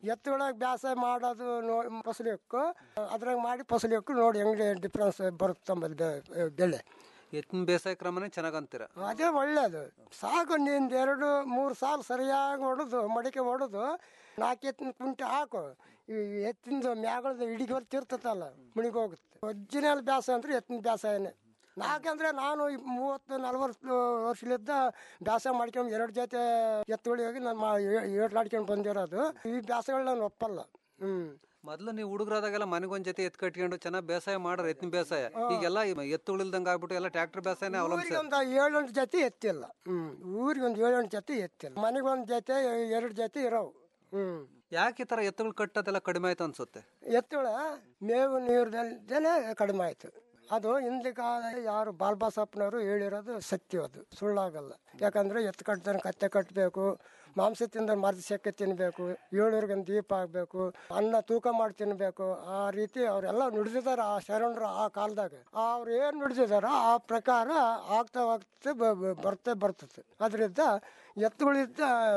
ಎತ್ತೊಳಗೆ ಬ್ಯಾಸ ಮಾಡೋದು ನೋ ಫಸಲಿಕ್ಕು ಅದ್ರಾಗ ಮಾಡಿ ಫಸಲಿಕ್ಕು ನೋಡಿ ಹೆಂಗೆ ಡಿಫ್ರೆನ್ಸ್ ಬರುತ್ತೆ ತಮ್ಮಲ್ಲಿ ಬೆ- ಬೆಳೆ ಎತ್ತಿನ ಬೇಸಾಯ ಕ್ರಮನೇ ಚೆನ್ನಾಗ್ ಅಂತೀರ ಅದೇ ಒಳ್ಳೇದು ಸಾಕು ನಿಂದು ಎರಡು ಮೂರು ಸಾಲು ಸರಿಯಾಗಿ ಹೊಡೆದು ಮಡಿಕೆ ಹೊಡೆದು ನಾಲ್ಕು ಎತ್ತಿನ ಕುಂಟೆ ಹಾಕು ಈ ಎತ್ತಿಂದು ಮ್ಯಾಗಳದ ಇಡಿಗೆ ಬರ್ತಿರ್ತತಲ್ಲ ಮುಣಿಗೆ ಹೋಗುತ್ತೆ ಒರಿಜಿನಲ್ ಬ್ಯಾಸ ಅಂದ್ರೆ ಎತ್ತಿನ ಬ್ಯಾಸಾಯನೇ ನಾಲ್ಕಂದ್ರೆ ನಾನು ಈ ಮೂವತ್ತು ನಲ್ವತ್ತು ವರ್ಷಲಿದ್ದ ಬ್ಯಾಸ ಮಾಡ್ಕೊಂಡು ಎರಡು ಜೊತೆ ಎತ್ತುಗಳಿಗೆ ಹೋಗಿ ನಾನು ಏಟ್ಲಾಡ್ಕೊಂಡು ಬಂದಿರೋದು ಈ ಬ್ಯಾಸಗಳು ನಾನು ಒಪ್ಪಲ್ಲ ಹ್ಮ್ ಮೊದ್ಲು ನೀವು ಹುಡುಗರಾದಾಗೆಲ್ಲ ಮನೆಗೊಂದ್ ಜೊತೆ ಎತ್ತು ಕಟ್ಕೊಂಡು ಚೆನ್ನಾಗಿ ಬೇಸಾಯ ಮಾಡ್ರ ಎತ್ತಿನ ಬೇಸಾಯ ಈಗೆಲ್ಲ ಎತ್ತುಗಳಿಲ್ದಂಗ ಆಗ್ಬಿಟ್ಟು ಎಲ್ಲ ಟ್ರ್ಯಾಕ್ಟರ್ ಬೇಸಾಯನೇ ಅವಲಂಬಿಸಿ ಊರಿಗೆ ಒಂದು ಏಳೆಂಟು ಜೊತೆ ಎತ್ತಿಲ್ಲ ಹ್ಮ್ ಊರಿಗೆ ಒಂದು ಏಳೆಂಟು ಜೊತೆ ಎತ್ತಿಲ್ಲ ಮನೆಗೆ ಒಂದು ಜೊತೆ ಎರಡು ಜೊತೆ ಇರೋವು ಹ್ಮ್ ಯಾಕೆ ಈ ತರ ಎತ್ತುಗಳು ಕಟ್ಟೋದೆಲ್ಲ ಕಡಿಮೆ ಆಯ್ತು ಅನ್ಸುತ್ತೆ ಎತ್ತುಳ ಮೇವು ನೀರ್ದಲ್ದೇನೆ ಕಡಿಮೆ ಆಯ್ತು ಅದು ಹಿಂದೆ ಕಾಲ ಯಾರು ಬಾಲ್ಬಾಸಪ್ಪನವರು ಹೇಳಿರೋದು ಸತ್ಯ ಅದು ಸುಳ್ಳಾಗಲ್ಲ ಯಾಕಂದ್ರೆ ಎತ್ತು ಕಟ್ತಾನೆ ಕತ್ತೆ ಕಟ್ಟಬೇಕು ಮಾಂಸ ತಿಂದ ಮರದ ಸೆಕ್ಕೆ ತಿನ್ನಬೇಕು ಏಳೂರಿಗೆ ಒಂದು ದೀಪ ಆಗಬೇಕು ಅನ್ನ ತೂಕ ಮಾಡಿ ತಿನ್ನಬೇಕು ಆ ರೀತಿ ಅವರೆಲ್ಲ ನುಡಿದಿದ್ದಾರೆ ಆ ಶರಣರು ಆ ಕಾಲದಾಗ ಅವ್ರು ಏನು ನುಡಿದಿದಾರ ಆ ಪ್ರಕಾರ ಆಗ್ತಾ ಆಗ್ತಾ ಬ- ಬ- ಬರ್ತಾ ಬರ್ತದೆ ಅದರಿಂದ ಎತ್ತುಗಳಿದ್ದ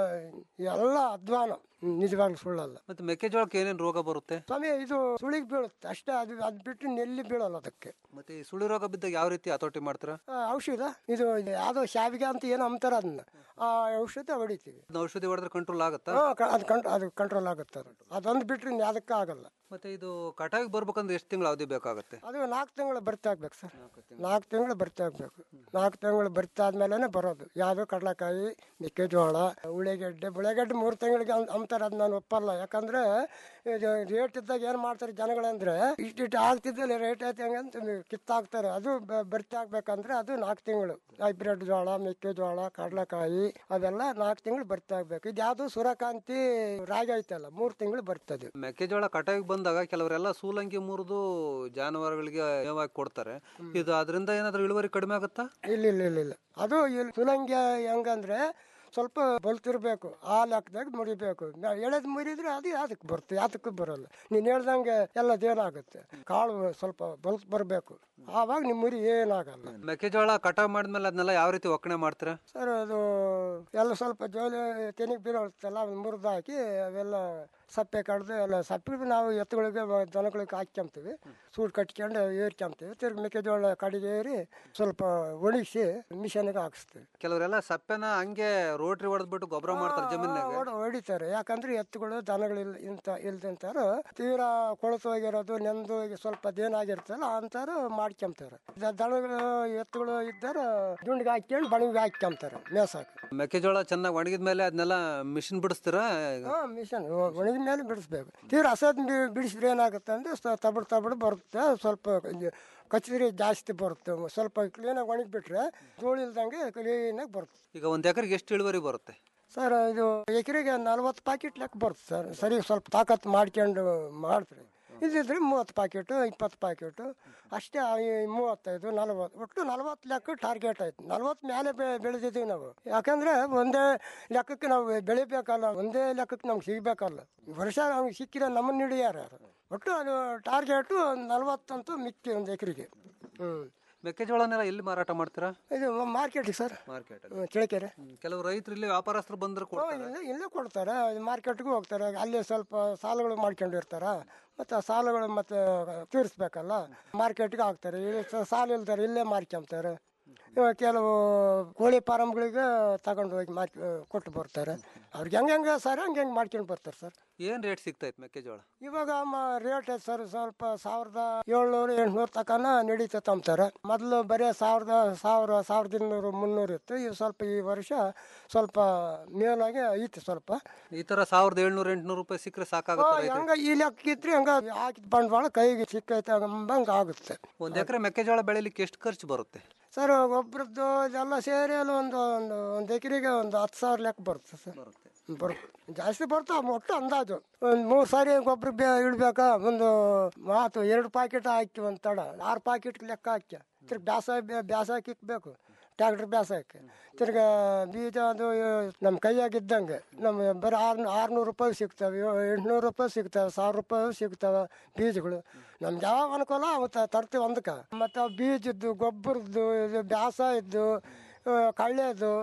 ಎಲ್ಲ ಅಧ್ವಾನ ನಿಜವಾಗ್ಲೂ ಸುಳ್ಳಲ್ಲ ಮತ್ತೆ ಮೆಕ್ಕೆಜೋಳಕ್ಕೆ ಏನೇನ್ ರೋಗ ಬರುತ್ತೆ ಸ್ವಾಮಿ ಇದು ಸುಳಿಗೆ ಬೀಳುತ್ತೆ ಅಷ್ಟೇ ಅದು ಅದು ಬಿಟ್ಟು ನೆಲ್ಲಿ ಬೀಳಲ್ಲ ಅದಕ್ಕೆ ಮತ್ತೆ ಈ ಸುಳಿ ರೋಗ ಬಿದ್ದಾಗ ಯಾವ ರೀತಿ ಹತೋಟಿ ಮಾಡ್ತೀರಾ ಆ, ಔಷಧ ಇದು ಇದು ಯಾವುದೋ ಶಾವಿಗೆ ಅಂತ ಏನು ಅಂತಾರ ಅದನ್ನ ಆ ಔಷಧ ಹೊಡಿತೀವಿ ಅದ್ನ ಔಷಧಿ ಹೊಡೆದ್ರೆ ಕಂಟ್ರೋಲ್ ಆಗುತ್ತಾ ಹಾ, ಕ- ಅದು ಕಂಟ್ ಅದು ಕಂಟ್ರೋಲ್ ಆಗುತ್ತೆ ಅದು ಅದೊಂದು ಬಿಟ್ರೆ ಯಾವುದಕ್ಕೆ ಆಗಲ್ಲ ಮತ್ತೆ ಇದು ಕಟಾವಿಗೆ ಬರ್ಬೇಕಂದ್ರೆ ಎಷ್ಟು ತಿಂಗಳು ಅವಧಿ ಬೇಕಾಗುತ್ತೆ ಅದು ನಾಲ್ಕು ತಿಂಗಳು ಬರ್ತಾ ಆಗ್ಬೇಕು ಸರ್ ನಾಲ್ಕು ತಿಂಗಳು ಬರ್ತಾ ಆಗ್ಬೇಕು ನಾಲ್ಕು ತಿಂಗಳು ಬರ್ತಾ ಆದ್ಮೇಲೆ ಬರೋದು ಯಾವುದು ಕಡಲೆಕಾಯಿ ಮೆಕ್ಕೆಜೋಳ ಉಳ್ಳಿಗೆಡ್ಡೆ ಬುಳೆಗೆಡ್ಡೆ ಮೂರು ತಿಂಗಳಿಗೆ ಅಂ- ಅಂತಾರೆ ಅದು ನಾನು ಒಪ್ಪಲ್ಲ ಯಾಕಂದ್ರೆ ಇದು ರೇಟ್ ಇದ್ದಾಗ ಏನು ಮಾಡ್ತಾರೆ ಜನಗಳಂದ್ರೆ ಇಷ್ಟಿಟ್ಟು ಆಗ್ತಿದ್ದಲ್ಲಿ ರೇಟ್ ಐತೆ ಹಂಗೆ ಅಂತ ಕಿತ್ತಾಕ್ತಾರೆ ಅದು ಬ- ಬರ್ತಾ ಆಗ್ಬೇಕಂದ್ರೆ ಅದು ನಾಲ್ಕು ತಿಂಗಳು ಹೈಬ್ರಿಡ್ ಜೋಳ ಮೆಕ್ಕೆಜೋಳ ಕಡಲೆಕಾಯಿ ಅವೆಲ್ಲ ನಾಲ್ಕು ತಿಂಗಳು ಬರ್ತಾ ಆಗ್ಬೇಕು ಇದು ಯಾವುದು ಸೂರ್ಯಕಾಂತಿ ರಾಗಿ ಐತಲ್ಲ ಮೂರು ತಿಂಗಳು ಬರ್ತದೆ ಮೆಕ್ಕೆಜೋಳ ಕಟಾವಿಗೆ ಬಂದಾಗ ಕೆಲವರೆಲ್ಲ ಸೂಲಂಗಿ ಮುರಿದು ಜಾನುವಾರುಗಳಿಗೆ ಮೇವಾಗಿ ಕೊಡ್ತಾರೆ ಇದು ಅದರಿಂದ ಏನಾದ್ರೂ ಇಳುವರಿ ಕಡಿಮೆ ಆಗುತ್ತಾ ಇಲ್ಲ ಇಲ್ಲ ಇಲ್ಲ ಇಲ್ಲ ಅದು ಇಲ್ಲಿ ಸುಲಂಗಿ ಹೆಂಗಂದ್ರೆ ಸ್ವಲ್ಪ ಬಲ್ತಿರ್ಬೇಕು ಆ ಲೆಕ್ಕದಾಗ ಮುರಿಬೇಕು ಎಳೆದು ಮುರಿದ್ರೆ ಅದು ಯಾವ್ದಕ್ಕೆ ಬರುತ್ತೆ ಯಾತಕ್ಕೂ ಬರಲ್ಲ ನೀನು ಹೇಳ್ದಂಗೆ ಎಲ್ಲ ಏನಾಗುತ್ತೆ ಕಾಳು ಸ್ವಲ್ಪ ಬಲ್ತ್ ಬರಬೇಕು ಆವಾಗ ನಿಮ್ಮ ಮುರಿ ಏನಾಗಲ್ಲ ಮೆಕ್ಕೆಜೋಳ ಕಟಾವ್ ಮಾಡಿದ್ಮೇಲೆ ಅದನ್ನೆಲ್ಲ ಯಾವ ರೀತಿ ಒಕ್ಕಣೆ ಮಾಡ್ತೀರಾ ಸರ್ ಅದು ಎಲ್ಲ ಸ್ವಲ್ಪ ಜೋಲಿ ತೆನಿಗೆ ಬೀಳೋತ್ತಲ್ಲ ಅದನ್ನ ಮುರಿದು ಹಾಕಿ ಅವೆಲ್ಲ ಸಪ್ಪೆ ಕಡ್ದು ಎಲ್ಲ ಸಪ್ಪೆ ನಾವು ಎತ್ತುಗಳಿಗೆ ದನಗಳಿಗೆ ಹಾಕ್ಕೊಂತೀವಿ ಸೂಟ್ ಕಟ್ಕೊಂಡು ಏರ್ಕೊಂತೀವಿ ತಿರ್ಗಿ ಮೆಕ್ಕೆಜೋಳ ಕಡೆಗೆ ಏರಿ ಸ್ವಲ್ಪ ಒಣಗಿಸಿ ಮಿಷನ್ಗೆ ಹಾಕಿಸ್ತೀವಿ ಕೆಲವರೆಲ್ಲ ಸಪ್ಪೆನ ಹಂಗೆ ರೋಟ್ರಿ ಹೊಡೆದ್ಬಿಟ್ಟು ಗೊಬ್ಬರ ಮಾಡ್ತಾರೆ ಜಮೀನಾಗ ಹೊಡ್- ಹೊಡಿತಾರೆ ಯಾಕಂದ್ರೆ ಎತ್ತುಗಳು ದನಗಳು ಇಲ್ಲ ಇಂತ ಇಲ್ದಂತಾರು ತೀರಾ ಕೊಳತು ಹೋಗಿರೋದು ನೆಂದು ಸ್ವಲ್ಪ ದೇನಾಗಿರ್ತಲ್ಲ ಅಂತಾರು ಮಾಡ್ಕೊಂತಾರೆ ದ- ದನಗಳು ಎತ್ತುಗಳು ಇದ್ದಾರ ದುಂಡಿಗೆ ಹಾಕ್ಕೊಂಡು ಬಣಿಗೆ ಹಾಕ್ಕೊಂತಾರೆ ಮೇಸಾಕ ಮೆಕ್ಕೆಜೋಳ ಚೆನ್ನಾಗಿ ಒಣಗಿದ ಮೇಲೆ ಅದನ್ನೆಲ್ಲ ಮಿಷಿನ್ ಬಿಡಿಸ್ತೀರಾ ಹಾ ಮಿಷನ್ ಒಣಗಿದ ಮೇಲೆ ಬಿಡಿಸ್ಬೇಕು ತೀರಾ ಹಸದ್ ಬಿ- ಬಿಡಿಸಿದ್ರೆ ಏನಾಗುತ್ತೆ ಅಂದ್ರೆ ಸ- ತಬಡ್ ತಬಡ್ ಬರುತ್ತೆ ಸ್ವಲ್ಪ ಕಚ್ಚಿದ್ರೆ ಜಾಸ್ತಿ ಬರುತ್ತೆ ಸ್ವಲ್ಪ ಕ್ಲೀನಾಗಿ ಒಣಗಿಬಿಟ್ರೆ ಧೂಳು ಇಲ್ದಂಗೆ ಕ್ಲೀನಾಗಿ ಬರುತ್ತೆ ಈಗ ಒಂದ್ ಎಕರೆಗೆ ಎಷ್ಟು ಇಳುವರಿ ಬರುತ್ತೆ ಸರ್ ಇದು ಎಕರೆಗೆ ನಲ್ವತ್ತು ಪ್ಯಾಕೆಟ್ ಲೆಕ್ಕ ಬರುತ್ತೆ ಸರ್ ಸರಿ ಸ್ವಲ್ಪ ತಾಕತ್ತು ಮಾಡ್ಕೊಂಡು ಮಾಡ್ತೀರಿ ಇದಿದ್ರೆ ಮೂವತ್ತು ಪ್ಯಾಕೆಟು ಇಪ್ಪತ್ತು ಪ್ಯಾಕೆಟು ಅಷ್ಟೇ ಈ ಮೂವತ್ತೈದು ನಲ್ವತ್ತು ಒಟ್ಟು ನಲ್ವತ್ತು ಲೆಕ್ಕ ಟಾರ್ಗೆಟ್ ಆಯ್ತು ನಲ್ವತ್ತು ಮೇಲೆ ಬೆ- ಬೆಳೆದಿದ್ದೀವಿ ನಾವು ಯಾಕಂದ್ರೆ ಒಂದೇ ಲೆಕ್ಕಕ್ಕೆ ನಾವು ಬೆಳಿಬೇಕಲ್ಲ ಒಂದೇ ಲೆಕ್ಕಕ್ಕೆ ನಮ್ಗೆ ಸಿಗ್ಬೇಕಲ್ಲ ವರ್ಷ ನಮ್ಗೆ ಸಿಕ್ಕಿರೋ ನಮ್ಮನ್ನು ಹಿಡಿಯಾರ ಒಟ್ಟು ಅದು ಟಾರ್ಗೆಟು ನಲ್ವತ್ತಂತೂ ಮಿಕ್ಕಿ ಒಂದು ಎಕರೆಗೆ ಹ್ಞೂ ಮೆಕ್ಕೆಜೋಳನೆಲ್ಲ ಎಲ್ಲಿ ಮಾರಾಟ ಮಾಡ್ತೀರಾ ಇದು ಮಾರ್ಕೆಟಿಗೆ ಸರ್ ಮಾರ್ಕೆಟ್ ಚಳಿಕೆರೆ ಕೆಲವು ರೈತರು ಇಲ್ಲಿ ವ್ಯಾಪಾರಸ್ಥರು ಬಂದ್ರೆ ಕೊಡ್ತಾರೆ ಇಲ್ಲೇ ಇಲ್ಲೇ ಕೊಡ್ತಾರೆ ಮಾರ್ಕೆಟ್ಗೂ ಹೋಗ್ತಾರೆ ಅಲ್ಲಿ ಸ್ವಲ್ಪ ಸಾಲಗಳು ಮಾಡ್ಕೊಂಡಿರ್ತಾರ ಮತ್ತು ಆ ಸಾಲಗಳು ಮತ್ತೆ ತೀರಿಸ್ಬೇಕಲ್ಲ ಮಾರ್ಕೆಟ್ಗೆ ಹಾಕ್ತಾರೆ ಇಲ್ಲಿ ಸ- ಸಾಲ ಇಲ್ದಾರೆ ಇಲ್ಲೇ ಮಾರ್ಕೊಂತಾರೆ ಇವಾಗ ಕೆಲವು ಕೋಳಿ ಫಾರಮ್ಗಳಿಗೆ ತಗೊಂಡು ಹೋಗಿ ಮಾರ್ ಕೊಟ್ಟು ಬರ್ತಾರೆ ಅವ್ರಿಗೆ ಹೆಂಗೆ ಹೆಂಗೆ ಸರ್ ಹಂಗೆ ಹೆಂಗೆ ಮಾಡ್ಕೊಂಡು ಬರ್ತಾರೆ ಸರ್ ಏನ್ ರೇಟ್ ಸಿಗ್ತೈತೆ ಮೆಕ್ಕೆಜೋಳ ಇವಾಗ ರೇಟ್ ಸರ್ ಸ್ವಲ್ಪ ಸಾವಿರದ ಏಳ್ನೂರು ಎಂಟ್ನೂರು ತಕನ ನಡೀತೈತೆ ಅಂತಾರೆ ಮೊದಲು ಬರೀ ಸಾವಿರದ ಸಾವಿರ ಸಾವಿರದ ಇನ್ನೂರು ಮುನ್ನೂರು ಇತ್ತು ಇದು ಸ್ವಲ್ಪ ಈ ವರ್ಷ ಸ್ವಲ್ಪ ಮೇಲಾಗಿ ಐತಿ ಸ್ವಲ್ಪ ಈ ತರ ಸಾವಿರದ ಏಳ್ನೂರ ಎಂಟ್ನೂರು ರೂಪಾಯಿ ಸಿಕ್ಕರೆ ಸಾಕಾಗುತ್ತೆ ರೈತರಿಗೆ. ಹಂಗ ಈ ಲೆಕ್ಕ ಇದ್ರೆ ಹಂಗ ಹಾಕಿದ ಬಂಡವಾಳ ಕೈಗೆ ಸಿಕ್ಕೈತೆ ಅಂಬಂಗೆ ಆಗುತ್ತೆ ಒಂದ್ ಎಕರೆ ಮೆಕ್ಕೆಜೋಳ ಬೆಳಿಲಿಕ್ಕೆ ಎಷ್ಟು ಖರ್ಚು ಬರುತ್ತೆ ಸರ್ ಗೊಬ್ಬರದ್ದು ಇದೆಲ್ಲ ಸೇರಿ ಅಲ್ಲಿ ಒಂದು ಒಂದು ಒಂದು ಎಕರೆಗೆ ಒಂದು ಹತ್ತು ಸಾವಿರ ಲೆಕ್ಕ ಬರುತ್ತೆ ಸರ್ ಬರುತ್ತೆ ಜಾಸ್ತಿ ಬರ್ತಾವ ಒಟ್ಟು ಅಂದಾಜು ಒಂದು ಮೂರು ಸಾರಿ ಗೊಬ್ಬರ ಬೇ ಇಡ್ಬೇಕಾ ಒಂದು ಮಾತು ಎರಡು ಪ್ಯಾಕೆಟ್ ಹಾಕಿ ಒಂದು ತಡ ಆರು ಪ್ಯಾಕೆಟ್ ಲೆಕ್ಕ ಹಾಕಿ ತಿರ್ಗಿ ಬ್ಯಾಸ ಬ್ಯಾಸಾಕಿ ಇಕ್ಬೇಕು ಟ್ಯಾಕ್ಟ್ರ್ ಬ್ಯಾಸಾಕಿ ತಿರ್ಗಾ ಬೀಜ ಅದು ನಮ್ಮ ಕೈಯಾಗಿದ್ದಂಗೆ ನಮ್ಮ ಬರೀ ಆರು ಆರುನೂರು ರೂಪಾಯಿ ಸಿಗ್ತವೆ ಎಂಟುನೂರು ರೂಪಾಯಿ ಸಿಗ್ತವೆ ಸಾವಿರ ರೂಪಾಯಿ ಸಿಗ್ತವೆ ಬೀಜಗಳು ನಮ್ಗೆ ಯಾವ ಅನುಕೂಲ ಅವತ್ತು ತರ್ತೀವಿ ಒಂದಕ್ಕೆ ಮತ್ತು ಬೀಜದ್ದು ಗೊಬ್ಬರದ್ದು ಇದು ಬ್ಯಾಸ ಇದ್ದು ಆ, ಕಳ್ಳೆದು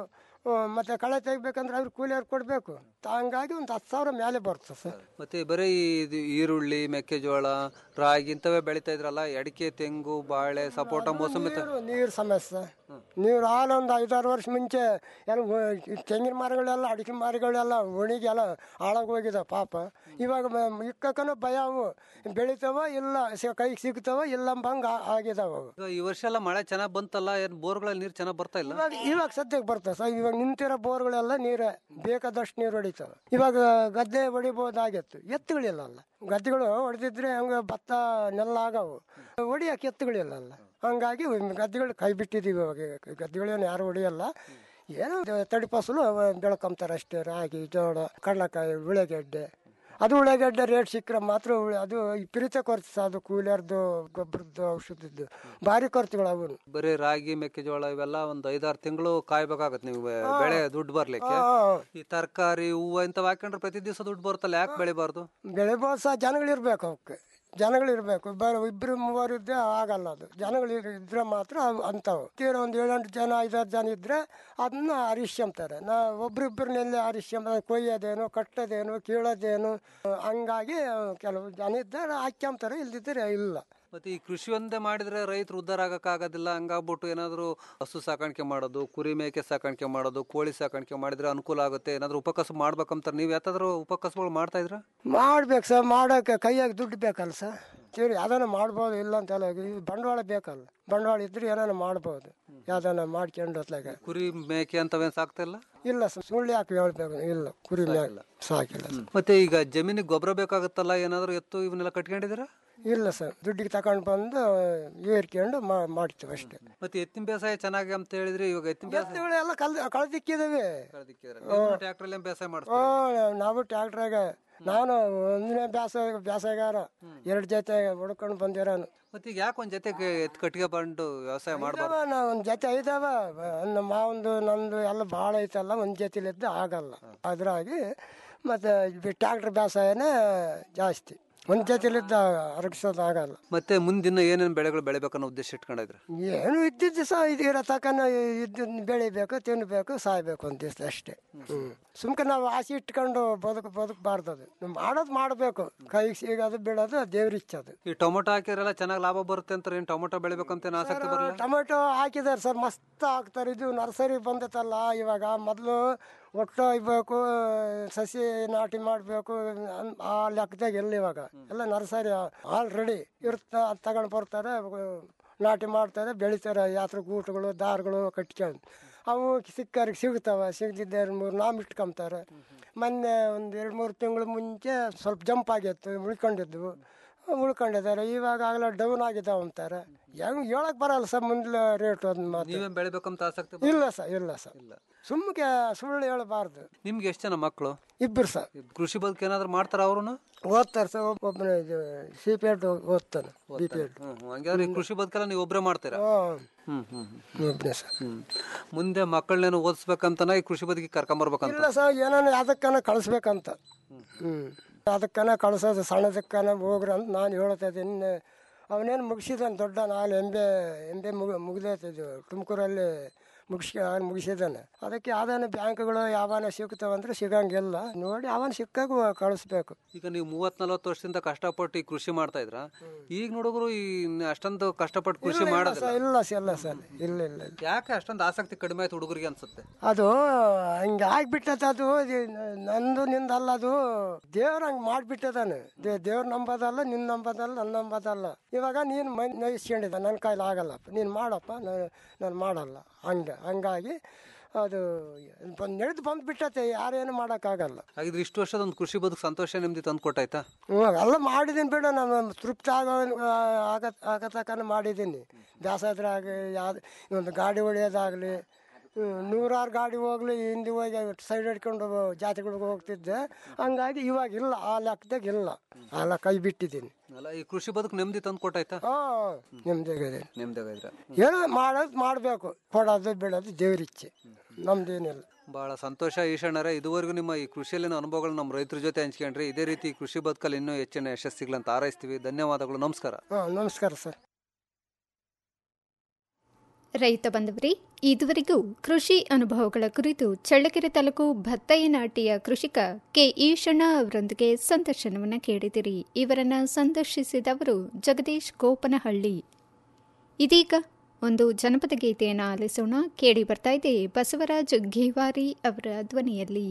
ಹ್ಮ್, ಮತ್ತೆ ಕಳೆ ತೆಗಿಬೇಕಂದ್ರೆ ಅವ್ರು ಕೂಲಿಯವ್ರು ಕೊಡಬೇಕು ಹಂಗಾಗಿ ಒಂದು ಹತ್ತು ಸಾವಿರ ಮೇಲೆ ಬರ್ತದೆ ಸರ್ ಮತ್ತೆ ಬರೀ ಈ ಇದು ಈರುಳ್ಳಿ ಮೆಕ್ಕೆಜೋಳ ರಾಗಿ ಇಂಥವೇ ಬೆಳಿತಾ ಇದ್ರಲ್ಲ ಅಡಿಕೆ ತೆಂಗು ಬಾಳೆ ಸಪೋಟ ಮೋಸಂಬಿ ತ- ನೀರು ನೀರು ಸಮಸ್ಯೆ ನೀರು ಹಾಲು ಒಂದು ಐದಾರು ವರ್ಷ ಮುಂಚೆ ಎಲ್ಲ ಒ- ಈ ತೆಂಗಿನ ಮರಗಳೆಲ್ಲ ಅಡಿಕೆ ಮರಗಳೆಲ್ಲ ಒಣಗಿ ಎಲ್ಲ ಹಾಳಾಗೋಗಿದೆ ಪಾಪ ಇವಾಗ ಮ- ಇಕ್ಕಕ್ಕನೂ ಭಯ ಅವು ಬೆಳಿತಾವ ಇಲ್ಲ ಸಿ- ಕೈಗೆ ಸಿಗ್ತಾವ ಇಲ್ಲ ಅಂಬಂಗೆ ಆಗಿದಾವ ಅವು ಈಗ ಈ ವರ್ಷ ಎಲ್ಲ ಮಳೆ ಚೆನ್ನಾಗ್ ಬಂತಲ್ಲ ಏನ್ ಬೋರ್ಗಳಲ್ಲಿ ನೀರ್ ಚೆನ್ನಾಗ್ ಬರ್ತಾ ಇಲ್ಲ ಇವಾಗ ಇವಾಗ ಸದ್ಯಕ್ಕೆ ಬರ್ತದೆ ಸರ್ ಇವಾಗ ನಿಂತಿರೋ ಬೋರ್ಗಳೆಲ್ಲ ನೀರೇ ಬೇಕಾದಷ್ಟು ನೀರು ಹೊಡಿತಾವೆ ಇವಾಗ ಗದ್ದೆ ಹೊಡಿಬೋದಾಗಿತ್ತು ಎತ್ತುಗಳಿಲ್ಲ ಅಲ್ಲ ಗದ್ದೆಗಳು ಹೊಡೆದಿದ್ರೆ ಹಂಗೆ ಭತ್ತ ನೆಲ್ಲ ಆಗವು ಹೊಡಿಯಕ್ಕೆ ಎತ್ತುಗಳಿಲ್ಲ ಅಲ್ಲ ಹಂಗಾಗಿ ಗದ್ದೆಗಳು ಕೈ ಬಿಟ್ಟಿದ್ದೀವಿ ಇವಾಗ ಗದ್ದೆಗಳೇನು ಯಾರು ಹೊಡಿಯಲ್ಲ ಏನೋ ತಡಿ ಫಸಲು ಅವ ಬೆಳ್ಕೊಂತಾರೆ ಅಷ್ಟೇ ರಾಗಿ ಜೋಳ ಕಡಲೆಕಾಯಿ ಉಳ್ಳಾಗಡ್ಡೆ ಅದು ಉಳ್ಳಾಗಡ್ಡೆ ರೇಟ್ ಸಿಕ್ಕರೆ ಮಾತ್ರ ಉಳ್ಳ- ಅದು ವಿಪರೀತ ಖರ್ಚು ಸರ್ ಅದು ಕೂಲಿಯರ್ದು ಗೊಬ್ಬರದ್ದು ಔಷಧದ್ದು ಭಾರಿ ಖರ್ಚುಗಳು ಅವು ಬರೀ ರಾಗಿ ಮೆಕ್ಕೆಜೋಳ ಇವೆಲ್ಲ ಒಂದ್ ಐದಾರು ತಿಂಗಳು ಕಾಯ್ಬೇಕಾಗತ್ತೆ ನೀವು ಬೆ- ಹಾ. ಬೆಳೆ ದುಡ್ಡು ಬರ್ಲಿಕ್ಕೆ ಹಾ, ಹಾ. ಈ ತರಕಾರಿ ಹೂವು ಇಂಥವ್ ಹಾಕೊಂಡ್ರೆ ಪ್ರತಿ ದಿವಸ ದುಡ್ಡು ಬರುತ್ತಲ್ಲ ಯಾಕೆ ಬೆಳಿಬಾರ್ದು ಬೆಳೆಬೋದು ಸಹ ಜನಗಳಿರ್ಬೇಕು ಅವಕ್ಕೆ ಜನಗಳಿರ್ಬೇಕು ಬರ ಇಬ್ಬರು ಮೂವರು ಇದ್ದರೆ ಆಗಲ್ಲ ಅದು ಜನಗಳು ಇದ್ರೆ ಮಾತ್ರ ಅವು ಅಂಥವು ತೀರ ಒಂದು ಏಳೆಂಟು ಜನ ಐದಾರು ಜನ ಇದ್ದರೆ ಅದನ್ನ ಅರಿಶ್ಯಂತಾರೆ ನಾ ಒಬ್ರಿಬ್ಬರನ್ನೆಲ್ಲಿ ಅರಿಶ್ಯಂಬ ಕೊಯ್ಯೋದೇನು ಕಟ್ಟೋದೇನು ಕೀಳೋದೇನು ಹಂಗಾಗಿ ಕೆಲವು ಜನ ಇದ್ದರೆ ಹಾಕ್ಯಂತಾರೆ ಇಲ್ದಿದ್ರೆ ಇಲ್ಲ ಮತ್ತೆ ಈ ಕೃಷಿ ಒಂದೇ ಮಾಡಿದ್ರೆ ರೈತರು ಉದ್ಧಾರ ಆಗಕ್ ಆಗೋದಿಲ್ಲ ಹಂಗಾಗ್ಬಿಟ್ಟು ಏನಾದ್ರು ಹಸು ಸಾಕಾಣಿಕೆ ಮಾಡೋದು ಕುರಿ ಮೇಕೆ ಸಾಕಾಣಿಕೆ ಮಾಡೋದು ಕೋಳಿ ಸಾಕಾಣಿಕೆ ಮಾಡಿದ್ರೆ ಅನುಕೂಲ ಆಗುತ್ತೆ ಏನಾದ್ರು ಉಪಕಸಬು ಮಾಡ್ಬೇಕಂತಾರೆ ನೀವು ಯಾವ್ದಾದ್ರು ಉಪಕಸಬುಗಳು ಮಾಡ್ತಾ ಇದ್ರ ಮಾಡ್ಬೇಕು ಸರ್ ಮಾಡೋಕೆ ಕೈಯಾಗಿ ದುಡ್ಡು ಬೇಕಲ್ಲ ಸರ್ ಸರಿ ಯಾವ್ದಾನ ಮಾಡ್ಬೋದು ಇಲ್ಲ ಅಂತಲ್ಲ ಈ ಬಂಡವಾಳ ಬೇಕಲ್ಲ ಬಂಡವಾಳ ಇದ್ರೆ ಏನಾನ ಮಾಡ್ಬೋದು ಯಾವ್ದಾನ ಮಾಡ್ಕೊಂಡು ಹೊತ್ಲಾಗ ಕುರಿ ಮೇಕೆ ಅಂತವೇನ್ ಸಾಕ್ತಾ ಇಲ್ಲ ಇಲ್ಲ ಸರ್ ಸುಳ್ಳು ಯಾಕೆ ಹೇಳ್ಬೇಕು ಇಲ್ಲ ಕುರಿ ಮ್ಯಾಗ ಸಾಕಿಲ್ಲ ಸರ್. ಮತ್ತೆ ಈಗ ಜಮೀನಿಗೆ ಗೊಬ್ಬರ ಬೇಕಾಗುತ್ತಲ್ಲ ಏನಾದ್ರು ಎತ್ತು ಇವನ್ನೆಲ್ಲ ಕಟ್ಕೊಂಡಿದ್ದೀರಾ ಇಲ್ಲ ಸರ್ ದುಡ್ಡಿಗೆ ತಗೊಂಡು ಬಂದು ಏರ್ಕೊಂಡು ಮಾ- ಮಾಡ್ತೀವಿ ಅಷ್ಟೇ ಮತ್ತೆ ಎತ್ತಿನ ಬೇಸಾಯ ಚೆನ್ನಾಗಿ ಅಂತ ಹೇಳಿದ್ರಿ ಇವಾಗ ಎತ್ತಿನ ಬೇಸಾಯ ಎತ್ತುಗಳೆಲ್ಲ ಕಲ್ ಕಳ್ದಿಕ್ಕಿದಾವೆ ಟ್ರ್ಯಾಕ್ಟರ್ ಅಲ್ಲಿ ಬೇಸಾಯ ಓ ಮಾಡ್ತಾರೆ ನಾವು ಟ್ಯಾಕ್ಟ್ರಾಗ ನಾನು ಒಂದನೇ ಬ್ಯಾಸ ಬ್ಯಾಸಗಾರ ಎರಡು ಜೊತೆ ಹೊಡ್ಕೊಂಡು ಬಂದಿರೋನು ಮತ್ತೆ ಈಗ ಯಾಕೆ ಒಂದ್ ಜೊತೆ ಎತ್ತು ಕಟ್ಟಿಗೆ ಬಂದು ವ್ಯವಸಾಯ ಮಾಡಬಾರ್ದು ಇದಾವ, ನಾ ಒಂದ್ ಜೊತೆ ಐದಾವ ನಮ್ಮ ಮಾವಂದು ನಂದು ಎಲ್ಲ ಭಾಳ ಐತಲ್ಲ ಒಂದ್ ಜೊತೆಲಿದ್ದು ಆಗಲ್ಲ ಅದ್ರಾಗಿ ಮತ್ತೆ ಟ್ಯಾಕ್ಟರ್ ಬೇಸಾಯನೇ ಜಾಸ್ತಿ ಒಂದ್ ಜೊತೆಲಿದ್ದ ಅರಗಿಸೋದು ಆಗಲ್ಲ ಮತ್ತೆ ಮುಂದಿನ ಏನೇನ್ ಬೆಳೆಗಳು ಬೆಳಿಬೇಕನ್ನೋ ಉದ್ದೇಶ ಇಟ್ಕೊಂಡಿದ್ರೆ ಏನು ಇದ್ದಿದ್ದು ಸಹ ಇದು ಇರೋ ತಕನ ಇದ್ದನ್ನ ಬೆಳಿಬೇಕು ತಿನ್ಬೇಕು ಸಾಯ್ಬೇಕು ಅಂತ ದಿವಸ ಅಷ್ಟೇ ಹ್ಮ್ ಸುಮ್ಕೆ ನಾವು ಆಸೆ ಇಟ್ಕೊಂಡು ಬದುಕು ಬದುಕಬಾರ್ದು ಅದು ನಾವು ಮಾಡೋದು ಮಾಡಬೇಕು ಕೈಗೆ ಸಿಗೋದು ಬೀಳೋದು ದೇವ್ರ ಇಚ್ಛದು ಈ ಟೊಮೊಟೊ ಹಾಕಿದ್ರೆಲ್ಲ ಚೆನ್ನಾಗಿ ಲಾಭ ಬರುತ್ತೆ ಅಂತಾರೆ ಏನ್ ಟೊಮೊಟೊ ಬೆಳಿಬೇಕಂತ ಏನ್ ಆಸಕ್ತಿ ಬರಲ್ಲ ಟೊಮೆಟೊ ಹಾಕಿದ್ದಾರೆ ಸರ್ ಮಸ್ತ್ ಹಾಕ್ತಾರೆ ಇದು ನರ್ಸರಿ ಬಂದೈತಲ್ಲ ಇವಾಗ ಮೊದಲು ಒಟ್ಟು ಒಯ್ಬೇಕು ಸಸಿ ನಾಟಿ ಮಾಡಬೇಕು ಆ ಲೆಕ್ಕದಾಗ ಎಲ್ಲ ಇವಾಗ ಎಲ್ಲ ನರ್ಸರಿ ಆಲ್ರೆಡಿ ಇರ್ತ ಅದ್ ತಗೊಂಡು ಬರ್ತಾರೆ ಅವು ನಾಟಿ ಮಾಡ್ತಾರೆ ಬೆಳಿತಾರೆ ಯಾತ್ರ ಗೂಟಗಳು ದಾರಗಳು ಕಟ್ಕೊಂಡು ಅವು ಸಿಕ್ಕರಿಗೆ ಸಿಗ್ತಾವೆ ಸಿಗದಿದ್ದೆ ಎರಡು ಮೂರು ನಾಮ್ ಇಟ್ಕೊಂತಾರೆ ಮೊನ್ನೆ ಒಂದು ಎರಡು ಮೂರು ತಿಂಗಳು ಮುಂಚೆ ಸ್ವಲ್ಪ ಜಂಪ್ ಆಗಿತ್ತು ಉಳ್ಕೊಂಡಿದ್ವು ಉಳ್ಕೊಂಡಿದ್ದಾರೆ ಇವಾಗ ಆಗಲೇ ಡೌನ್ ಆಗಿದ್ದಾವೆ ಅಂತಾರೆ ಹೆಂಗ್ ಹೇಳಕ್ ಬರಲ್ಲ ಸರ್ ಮುಂದೆ ರೇಟ್ ಅದ್ ಮಾತು ನೀವೇನ್ ಬೆಳಿಬೇಕಂತ ಆಸಕ್ತಿ ಬರಲ್ಲ? ಇಲ್ಲ ಸರ್ ಇಲ್ಲ ಸರ್ ಸುಮ್ಕೆ ಸುಳ್ಳು ಹೇಳಬಾರ್ದು ನಿಮ್ಗೆ ಎಷ್ಟು ಜನ ಮಕ್ಕಳು ಇಬ್ಬರು ಸರ್ ಕೃಷಿ ಬದುಕು ಏನಾದ್ರು ಮಾಡ್ತಾರ ಅವ್ರು ಓದ್ತಾರೆ ಸರ್ ಒಬ್ಬನ ಇದು ಸಿ ಪಿ ಎಡ್ ಓದ್ತಾನೆ ಬಿ ಪಿ ಎಡ್ ಹಂಗಾದ್ರೆ ಈ ಕೃಷಿ ಬದುಕೆಲ್ಲ ನೀವು ಒಬ್ಬರೇ ಮಾಡ್ತೀರಾ ಹ್ಮ್ ಹ್ಮ್ ಹ್ಮ್. ಒಬ್ಬನೇ ಸರ್ ಹ್ಮ್ ಮುಂದೆ ಮಕ್ಕಳನ್ನೇನು ಓದಿಸ್ಬೇಕಂತನ ಈ ಕೃಷಿ ಬದುಕಿಗೆ ಕರ್ಕೊಂಬರ್ಬೇಕಂತ ಇಲ್ಲ ಸರ್ ಏನಾನ ಯಾವ್ದಕ್ಕನ ಕಳಿಸ್ಬೇಕಂತ ಹ್ಞೂ ಅದಕ್ಕನ ಕಳ್ಸೋದು ಸಣ್ಣದಕ್ಕನ ಹೋಗ್ರಿ ಅಂತ ನಾನು ಹೇಳ್ತಾ ಇದ್ದೀನಿ ಅವನೇನು ಮುಗಿಸಿದಾನೆ ದೊಡ್ಡ ನಾಳೆ ಎಂ ಬಿ ಎಂ ಬಿ ಮುಗಿ ಮುಗಿದೈತಿದ್ದು ತುಮಕೂರಲ್ಲಿ ಮುಗಿಸಿ ಮುಗಿಸಿದ್ದಾನೆ ಅದಕ್ಕೆ ಯಾವ್ದಾನ ಬ್ಯಾಂಕ್ಗಳು ಯಾವನ ಸಿಗ್ತಾವಂದ್ರೆ ಸಿಗಂಗಿಲ್ಲ ನೋಡಿ ಅವನ್ ಸಿಕ್ಕಾಗ ಕಳಿಸ್ಬೇಕು ಈಗ ನೀವು ಮೂವತ್ ನಲ್ವತ್ತು ವರ್ಷದಿಂದ ಕಷ್ಟಪಟ್ಟು ಈ ಕೃಷಿ ಮಾಡ್ತಾ ಇದ್ರ ಈಗ ನೋಡಿದ್ರು ಈ ಅಷ್ಟೊಂದು ಕಷ್ಟಪಟ್ಟು ಕೃಷಿ ಇಲ್ಲ, ಇಲ್ಲ ಮಾಡೋದಿಲ್ಲ ಸರ್, ಇಲ್ಲ ಸರ್ ಇಲ್ಲ ಸರ್ ಇಲ್ಲ ಇಲ್ಲ ಇಲ್ಲ ಯಾಕೆ ಅಷ್ಟೊಂದು ಆಸಕ್ತಿ ಕಡಿಮೆ ಆಯ್ತು ಹುಡುಗರಿಗೆ ಅನ್ಸುತ್ತೆ ಅದು ಹಂಗೆ ಆಗ್ಬಿಟ್ಟದ ಅದು ಇದು ನಂದು ನಿಂದಲ್ಲ ಅದು ದೇವ್ರ ಹಂಗೆ ಮಾಡ್ಬಿಟ್ಟದಾನೆ ದೇ ದೇವ್ರ ನಂಬೋದಲ್ಲ ನಿನ್ನ ನಂಬೋದಲ್ಲ ನನ್ನ ನಂಬೋದಲ್ಲ ಇವಾಗ ನೀನು ಮೈ ನಯಿಸ್ಕೊಂಡಿದ್ದ ನನ್ನ ಕೈಲಿ ಆಗಲ್ಲಪ್ಪ ನೀನು ಮಾಡಪ್ಪ ನಾನು ಮಾಡಲ್ಲ ಹಂಗೆ ಹಂಗಾಗಿ ಅದು ಬಂದು ನಡೆದು ಬಂದ್ಬಿಟ್ಟತೆ ಯಾರೇನು ಮಾಡೋಕ್ಕಾಗಲ್ಲ ಹಾಗಿದ್ರೆ ಇಷ್ಟು ವರ್ಷದ ಒಂದು ಕೃಷಿ ಬದುಕು ಸಂತೋಷ ನೆಮ್ಮದಿ ತಂದು ಕೊಟ್ಟಾಯ್ತಾ ಹ್ಞೂ ಎಲ್ಲ ಮಾಡಿದ್ದೀನಿ ಬಿಡು ನಾನು ತೃಪ್ತಿ ಆಗೋ ಆಗ ಆಗತಕ್ಕನ ಮಾಡಿದ್ದೀನಿ ಬ್ಯಾಸಾದ್ರೆ ಆಗ ಯಾವ್ದು ಒಂದು ಗಾಡಿ ಹೊಡೆಯೋದಾಗಲಿ ನೂರಾರು ಗಾಡಿ ಹೋಗ್ಲಿ ಹಿಂದೆ ಹೋಗಿ ಸೈಡ್ ಹಿಡ್ಕೊಂಡು ಜಾತಿಗಳಿಗೆ ಹೋಗ್ತಿದ್ದೆ ಹಂಗಾಗಿ ಇವಾಗ ಇಲ್ಲ ಆ ಲೆಕ್ಕದಾಗ ಇಲ್ಲ ಎಲ್ಲ ಕೈ ಬಿಟ್ಟಿದ್ದೀನಿ ಅಲ್ಲ ಈ ಕೃಷಿ ಬದುಕು ನೆಮ್ಮದಿ ತಂದು ಕೊಟ್ಟಾಯ್ತಾ ಹಾಂ ನಿಮ್ದಾಗಿದೆ ನೆಮ್ಮದಿಯಾಗಿದ್ರ ಏನೋ ಮಾಡೋದು ಮಾಡಬೇಕು ಕೊಡೋದು ಬಿಡೋದು ದೇವ್ರಿಚ್ಛೆ ನಮ್ದೇನಿಲ್ಲ ಬಹಳ ಸಂತೋಷ ಈಶಣ್ಣರೇ ಇದುವರೆಗೂ ನಿಮ್ಮ ಈ ಕೃಷಿಯಲ್ಲಿನ ಅನುಭವಗಳು ನಮ್ಮ ರೈತರ ಜೊತೆ ಹಂಚ್ಕೊಂಡ್ರಿ ಇದೇ ರೀತಿ ಈ ಕೃಷಿ ಬದುಕಲ್ಲಿ ಇನ್ನೂ ಹೆಚ್ಚಿನ ಯಶಸ್ಸಿಗಳಂತ ಹಾರೈಸ್ತೀವಿ ಧನ್ಯವಾದಗಳು ನಮಸ್ಕಾರ ಹಾಂ ನಮಸ್ಕಾರ ಸರ್ ರೈತ ಬಂದವರಿ ಇದುವರೆಗೂ ಕೃಷಿ ಅನುಭವಗಳ ಕುರಿತು ಚಳ್ಳಕೆರೆ ತಾಲೂಕು ಭತ್ತಯ್ಯನಾಟಿಯ ಕೃಷಿಕ ಕೆ ಈಶಣ್ಣ ಅವರೊಂದಿಗೆ ಸಂದರ್ಶನವನ್ನು ಕೇಳಿದಿರಿ ಇವರನ್ನು ಸಂದರ್ಶಿಸಿದವರು ಜಗದೀಶ್ ಗೋಪನಹಳ್ಳಿ ಇದೀಗ ಒಂದು ಜನಪದ ಗೀತೆಯನ್ನು ಆಲಿಸೋಣ ಕೇಳಿ ಬರ್ತಾ ಇದೆ ಬಸವರಾಜ್ ಘೀವಾರಿ ಅವರ ಧ್ವನಿಯಲ್ಲಿ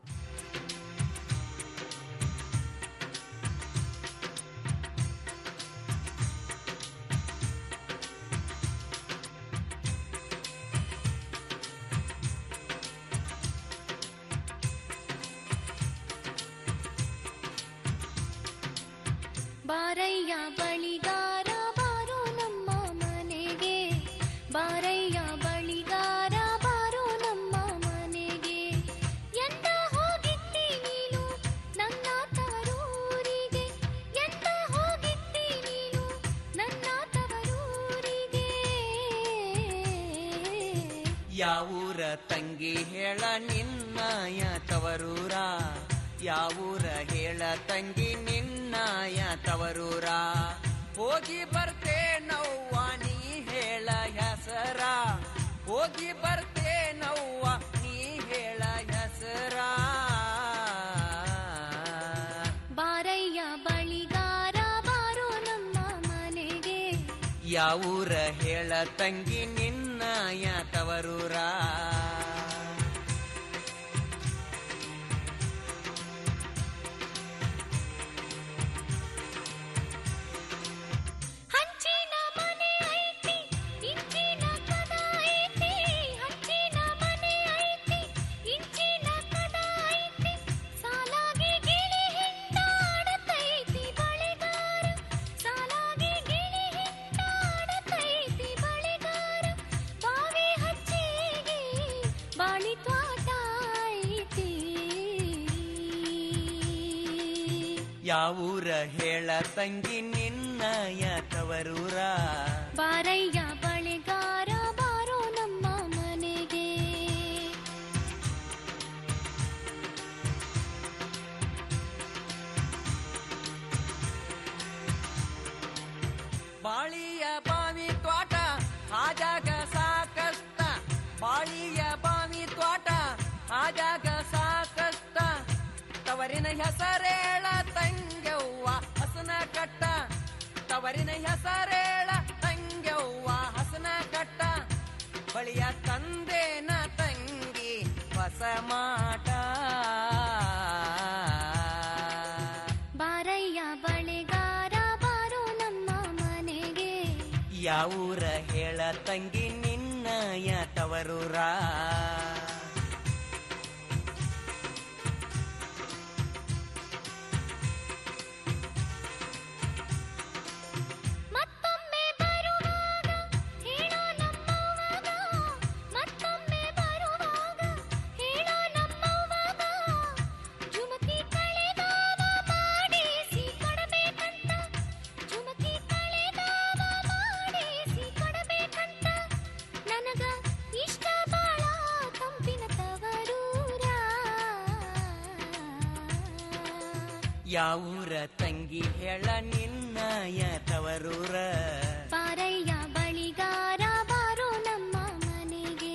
ಬಾರಯ್ಯ ಬಳಿಗಾರ ಬಾರೋ ನಮ್ಮ ಮನೆಗೆ ಬಾರಯ್ಯ ಬಳಿಗಾರ ಬಾರೋ ನಮ್ಮ ಮನೆಗೆ ಎಂದ ಹೋಗಿದ್ದಿ ನೀನು ನನ್ನ ತವರೂರಿಗೆ ಎಂದ ಹೋಗಿದ್ದಿ ನೀನು ನನ್ನ ತವರೂರಿಗೆ ಯಾವೂರ ತಂಗಿ ಹೇಳ ನಿನ್ನಯ ತವರೂರ ಯಾವೂರ ಹೇಳ ತಂಗಿ ನಿನ್ನಯ ತವರೂರ ಹೋಗಿ ಬರ್ತೆ ನವ್ವ ನೀ ಹೇಳ ಹೆಸರ ಹೋಗಿ ಬರ್ತೆ ನವ್ವ ನೀ ಹೇಳ ಹೆಸರ ಬಾರಯ್ಯ ಬಳಿಗಾರ ಬಾರೋ ನಮ್ಮ ಮನೆಗೆ ಯಾವೂರ ಹೇಳ ತಂಗಿ ನಿನ್ನಯ ತವರೂರ ಹಂಚಿನ ಮನೆ ಐತಿ ಇಂಚಿನ ಕದ ಐತಿ ಹಂಚಿನ ಮನೆ ಐತಿ ಇಂಚಿನ ಕದ ಐತಿ ಸಾಲಾಗಿ ಗಿಳಿ ಹಿಂಡಾಡತೈತಿ ಬಳಿಗಾರ ಸಾಲಾಗಿ ಗಿಳಿ ಹಿಂಡಾಡತೈತಿ ಬಳಿಗಾರ ಬಾವಿ ಹಚ್ಚಿಗೆ ಬಾಳಿ ತ್ವಾಟ ಐತಿ ಯಾವೂರ ಹೇಳ ತಂಗಿ ನಿನ್ನಯ ತವರೂರ ಬಾರಯ್ಯ ಬಳಿಗಾರ ಬಾರೋ ನಮ್ಮ ಮನೆಗೆ ಬಾಳಿಯ ಬಾವಿ ತ್ವಾಟ ಆಜಾಗ ಸಾಕಷ್ಟ ಬಾಳಿಯ ಬಾವಿ ತ್ವಾಟ ಆಜಾಗ ಸಾಕಷ್ಟ ತವರಿನ ಹೆಸರೇಳ ತಂಗ್ಯವ್ವ ಹಸನ ಕಟ್ಟ ತವರಿನ ಹೆಸರೇಳ ತಂಗ್ಯವ್ವ ಹಸನ ಕಟ್ಟ ಬಳಿಯ ತಂದೇನ ತಂಗಿ ಹೊಸ ಮಾಟ ಬಾರಯ್ಯ ಬಳಿಗಾರ ಬಾರೋ ನಮ್ಮ ಮನೆಗೆ ಯಾವೂರ ಹೇಳ ತಂಗಿ ನಿನ್ನಯ ತವರೂರ ಮತ್ತೊಮ್ಮೆ ಬರುವಾಗ ಹೇಳೋ ನಮ್ಮವ್ವಾಗ ಮತ್ತೊಮ್ಮೆ ಬರುವಾಗ ಹೇಳೋ ನಮ್ಮವ್ವಾಗ ಜುಮಕಿ ಕಳೆದಾವ ಮಾಡಿಸಿ ಕೊಡಬೇಕಂತ ಜುಮಕಿ ಕಳೆದಾವ ಮಾಡಿಸಿ ಕೊಡಬೇಕಂತ ನನಗ ಇಷ್ಟ ಬಾಳ ಕಂಪಿನ ತವರೂರ ಯಾವೂರ ತಂಗಿ ಹೇಳ ನಿನ್ನಯ ತವರೂರ ಬಾರಯ್ಯ ಬಳಿಗಾರ ಬಾರೋ ನಮ್ಮ ಮನೆಗೆ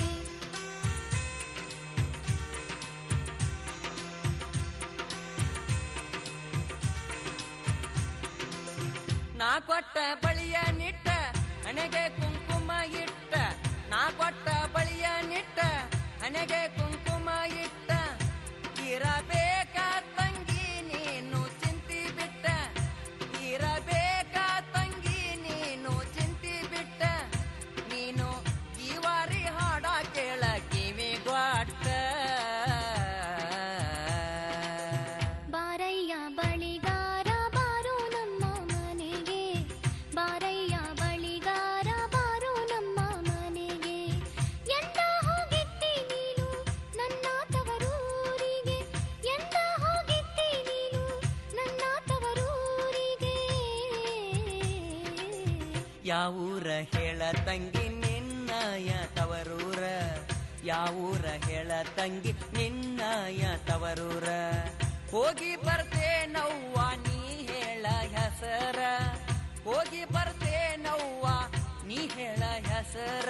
ನಾ ಕೊಟ್ಟ ಬಳಿಯ ನಿಟ್ಟ ಹಣೆಗೆ ಕುಂಕುಮ ಇಟ್ಟ ನಾ ಕೊಟ್ಟ ಬಳಿಯ ನಿಟ್ಟ ಹಣೆಗೆ ಕುಂಕುಮ ಇಟ್ಟ ಇರಬೇಕ ತಂಗಿ ನೀನು ಚಿಂತಿ ಬಿಟ್ಟ ಇರಬೇಕ ತಂಗಿ ನೀನು ಚಿಂತಿ ಬಿಟ್ಟ ನೀನು ಜೀವಾರಿ ಹಾಡ ಕೇಳ ಕಿವಿ ಗ್ವಾಟ ಬಾರಯ್ಯ ಬಳಿಗಾರ ಬಾರೋ ನಮ್ಮ ಮನೆಗೆ ಬಾರಯ್ಯ ಬಳಿಗಾರ ಬಾರೋ ನಮ್ಮ ಮನೆಗೆ ಎಂದ ಹೋಗಿದ್ದಿ ನೀನು ನನ್ನ ತವರೂರಿಗೆ ಎಂದ ಹೋಗಿದ್ದಿ ನೀನು ನನ್ನ ತವರೂರಿಗೆ ಯಾವೂರ ಹೇಳ ತಂಗಿ ನಿನ್ನಯ ತವರೂರ ಯಾವೂರ ಹೇಳ ತಂಗಿ ನಿನ್ನಯ ತವರೂರ ಹೋಗಿ ಬರ್ತೆ ನವ್ವ ನೀ ಹೇಳ ಹೆಸರ ಹೋಗಿ ಬರ್ತೆ ನವ್ವ ನೀ ಹೇಳ ಹೆಸರ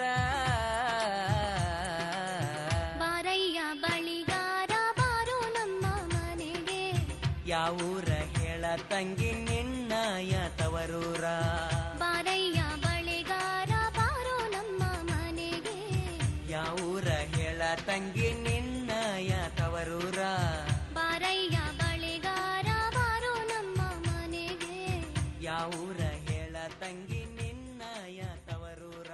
ಬಾರಯ್ಯ ಬಳಿಗಾರ ಬಾರೋ ನಮ್ಮ ಮನೆಗೆ ಯಾವೂರ ಹೇಳ ತಂಗಿ ನಿನ್ನಯ ತವರೂರ ಬಾರಯ್ಯ ಬಳಿಗಾರ ಬಾರೋ ನಮ್ಮ ಮನೆಗೆ ಯಾವೂರ ಹೇಳ ತಂಗಿ ನಿನ್ನಯ ತವರೂರ ಬಾರಯ್ಯ ಬಳಿಗಾರ ಬಾರೋ ನಮ್ಮ ಮನೆಗೆ ಯಾವೂರ ಹೇಳ ತಂಗಿ ನಿನ್ನಯ ತವರೂರ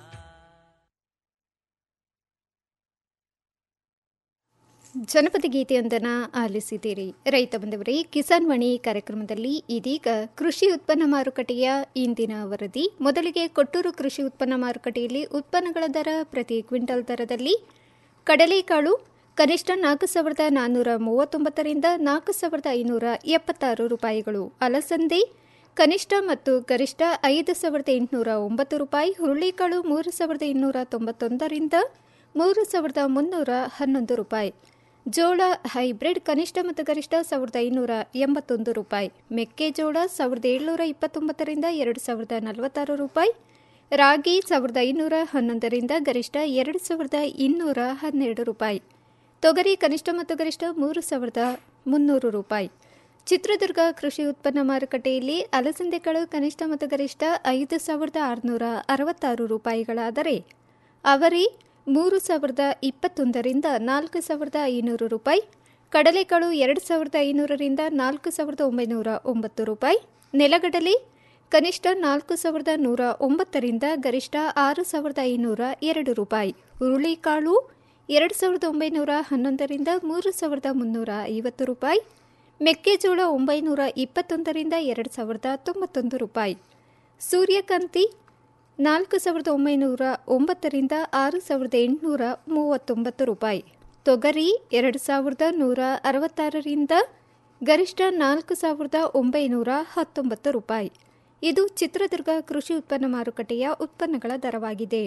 ಜನಪದ ಗೀತೆಯೊಂದನ್ನು ಆಲಿಸಿದ್ದೀರಿ ರೈತ ಬಂದವರೇ ಕಿಸಾನ್ ವಾಣಿ ಕಾರ್ಯಕ್ರಮದಲ್ಲಿ ಇದೀಗ ಕೃಷಿ ಉತ್ಪನ್ನ ಮಾರುಕಟ್ಟೆಯ ಇಂದಿನ ವರದಿ ಮೊದಲಿಗೆ ಕೊಟ್ಟೂರು ಕೃಷಿ ಉತ್ಪನ್ನ ಮಾರುಕಟ್ಟೆಯಲ್ಲಿ ಉತ್ಪನ್ನಗಳ ದರ ಪ್ರತಿ ಕ್ವಿಂಟಲ್ ದರದಲ್ಲಿ ಕಡಲೆಕಾಳು ಕನಿಷ್ಠ ನಾಲ್ಕು ಸಾವಿರದ ನಾನ್ನೂರ ಮೂವತ್ತೊಂಬತ್ತರಿಂದ ನಾಲ್ಕು ಸಾವಿರದ ಐನೂರ ಎಪ್ಪತ್ತಾರು ರೂಪಾಯಿಗಳು ಅಲಸಂದೆ ಕನಿಷ್ಠ ಮತ್ತು ಗರಿಷ್ಠ ಐದು ಸಾವಿರದ ಎಂಟುನೂರ ಒಂಬತ್ತು ರೂಪಾಯಿ ಹುರುಳಿಕಾಳು ಮೂರು ಸಾವಿರದ ಇನ್ನೂರ ತೊಂಬತ್ತೊಂದರಿಂದ ಮೂರು ಸಾವಿರದ ಮುನ್ನೂರ ಹನ್ನೊಂದು ರೂಪಾಯಿ ಜೋಳ ಹೈಬ್ರಿಡ್ ಕನಿಷ್ಠ ಮತ್ತು ಗರಿಷ್ಠ ಸಾವಿರದ ಐನೂರ ಎಂಬತ್ತೊಂದು ರೂಪಾಯಿ ಮೆಕ್ಕೆಜೋಳ ಸಾವಿರದ ಏಳ್ನೂರ ಇಪ್ಪತ್ತೊಂಬತ್ತರಿಂದ ಎರಡು ಸಾವಿರದ ನಲವತ್ತಾರು ರೂಪಾಯಿ ರಾಗಿ ಸಾವಿರದ ಐನೂರ ಹನ್ನೊಂದರಿಂದ ಗರಿಷ್ಠ ಎರಡು ಸಾವಿರದ ಇನ್ನೂರ ಹನ್ನೆರಡು ರೂಪಾಯಿ ತೊಗರಿ ಕನಿಷ್ಠ ಮತ್ತು ಗರಿಷ್ಠ ಮೂರು ಸಾವಿರದ ಮುನ್ನೂರು ರೂಪಾಯಿ ಚಿತ್ರದುರ್ಗ ಕೃಷಿ ಉತ್ಪನ್ನ ಮಾರುಕಟ್ಟೆಯಲ್ಲಿ ಅಲಸಂದೆಕಾಳು ಕನಿಷ್ಠ ಮತ್ತು ಗರಿಷ್ಠ ಐದು ಸಾವಿರದ ಆರುನೂರ ಅರವತ್ತಾರು ರೂಪಾಯಿಗಳಾದರೆ ಅವರಿ ಮೂರು ಸಾವಿರದ ಇಪ್ಪತ್ತೊಂದರಿಂದ ನಾಲ್ಕು ಸಾವಿರದ ಐನೂರು ರೂಪಾಯಿ ಕಡಲೆಕಾಳು ಎರಡು ಸಾವಿರದ ಐನೂರರಿಂದ ನಾಲ್ಕು ಸಾವಿರದ ಒಂಬೈನೂರ ಒಂಬತ್ತು ರೂಪಾಯಿ ನೆಲಗಡಲೆ ಕನಿಷ್ಠ ನಾಲ್ಕು ಸಾವಿರದ ನೂರ ಒಂಬತ್ತರಿಂದ ಗರಿಷ್ಠ ಆರು ಸಾವಿರದ ಐನೂರ ಎರಡು ರೂಪಾಯಿ ಹುರುಳಿಕಾಳು ಎರಡು ಸಾವಿರದ ಒಂಬೈನೂರ ಹನ್ನೊಂದರಿಂದ ಮೂರು ಸಾವಿರದ ಮುನ್ನೂರ ಐವತ್ತು ರೂಪಾಯಿ ಮೆಕ್ಕೆಜೋಳ ಒಂಬೈನೂರ ಇಪ್ಪತ್ತೊಂದರಿಂದ ಎರಡು ಸಾವಿರದ ತೊಂಬತ್ತೊಂದು ರೂಪಾಯಿ ಸೂರ್ಯಕಾಂತಿ ನಾಲ್ಕು ಸಾವಿರದ ಒಂಬೈನೂರ ಒಂಬತ್ತರಿಂದ ಆರು ಸಾವಿರದ ಎಂಟುನೂರ ಮೂವತ್ತೊಂಬತ್ತು ರೂಪಾಯಿ ತೊಗರಿ ಎರಡು ಸಾವಿರದ ನೂರ ಅರವತ್ತಾರರಿಂದ ಗರಿಷ್ಠ ನಾಲ್ಕು ಸಾವಿರದ ಒಂಬೈನೂರ ಹತ್ತೊಂಬತ್ತು ರೂಪಾಯಿ ಇದು ಚಿತ್ರದುರ್ಗ ಕೃಷಿ ಉತ್ಪನ್ನ ಮಾರುಕಟ್ಟೆಯ ಉತ್ಪನ್ನಗಳ ದರವಾಗಿದೆ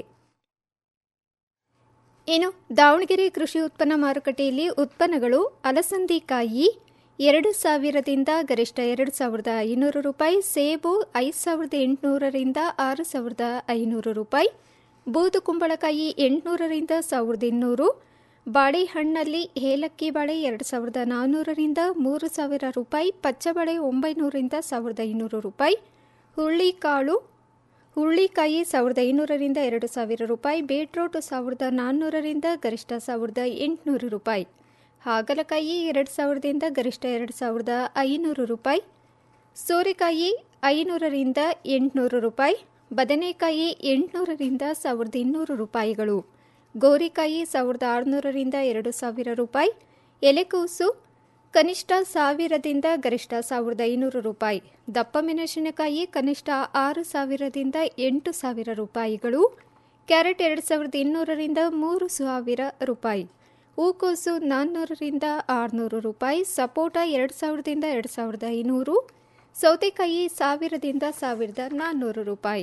ಇನ್ನು ದಾವಣಗೆರೆ ಕೃಷಿ ಉತ್ಪನ್ನ ಮಾರುಕಟ್ಟೆಯಲ್ಲಿ ಉತ್ಪನ್ನಗಳು ಅಲಸಂದಿಕಾಯಿ ಎರಡು ಸಾವಿರದಿಂದ ಗರಿಷ್ಠ ಎರಡು ಸಾವಿರದ ಐನೂರು ರೂಪಾಯಿ ಸೇಬು ಐದು ಸಾವಿರದ ಎಂಟುನೂರರಿಂದ ಆರು ಸಾವಿರದ ಐನೂರು ರೂಪಾಯಿ ಬೂದು ಕುಂಬಳಕಾಯಿ ಎಂಟುನೂರರಿಂದ ಸಾವಿರದ ಇನ್ನೂರು ಬಾಳೆಹಣ್ಣಲ್ಲಿ ಏಲಕ್ಕಿ ಬಾಳೆ ಎರಡು ಸಾವಿರದ ನಾನ್ನೂರರಿಂದ ಮೂರು ಸಾವಿರ ರೂಪಾಯಿ ಪಚ್ಚಬಾಳೆ ಒಂಬೈನೂರಿಂದ ಸಾವಿರದ ಐನೂರು ರೂಪಾಯಿ ಹುರುಳಿಕಾಳು ಹುರುಳಿಕಾಯಿ ಸಾವಿರದ ಐನೂರರಿಂದ ಎರಡು ಸಾವಿರ ರೂಪಾಯಿ ಬೀಟ್ರೋಟ್ ಸಾವಿರದ ನಾನ್ನೂರರಿಂದ ಗರಿಷ್ಠ ಸಾವಿರದ ಎಂಟುನೂರು ರೂಪಾಯಿ ಹಾಗಲಕಾಯಿ ಎರಡು ಸಾವಿರದಿಂದ ಗರಿಷ್ಠ ಎರಡು ಸಾವಿರದ ಐನೂರು ರೂಪಾಯಿ ಸೋರೆಕಾಯಿ ಐನೂರರಿಂದ ಎಂಟುನೂರು ರೂಪಾಯಿ ಬದನೆಕಾಯಿ ಎಂಟುನೂರರಿಂದ ಸಾವಿರದ ಇನ್ನೂರು ರೂಪಾಯಿಗಳು ಗೋರಿಕಾಯಿ ಸಾವಿರದ ಆರುನೂರರಿಂದ ಎರಡು ಸಾವಿರ ರೂಪಾಯಿ ಎಲೆಕೋಸು ಕನಿಷ್ಠ ಸಾವಿರದಿಂದ ಗರಿಷ್ಠ ಸಾವಿರದ ಐನೂರು ರೂಪಾಯಿ ದಪ್ಪ ಮೆಣಸಿನಕಾಯಿ ಕನಿಷ್ಠ ಆರು ಸಾವಿರದಿಂದ ಎಂಟು ಸಾವಿರ ರೂಪಾಯಿಗಳು ಕ್ಯಾರೆಟ್ ಎರಡು ಸಾವಿರದ ಇನ್ನೂರರಿಂದ ಮೂರು ಸಾವಿರ ರೂಪಾಯಿ ಹೂಕೋಸು ನಾನ್ನೂರರಿಂದ ಆರುನೂರು ರೂಪಾಯಿ ಸಪೋಟ ಎರಡು ಸಾವಿರದಿಂದ ಎರಡು ಸಾವಿರದ ಐನೂರು ಸೌತೆಕಾಯಿ ಸಾವಿರದಿಂದ ಸಾವಿರದ ನಾನ್ನೂರು ರೂಪಾಯಿ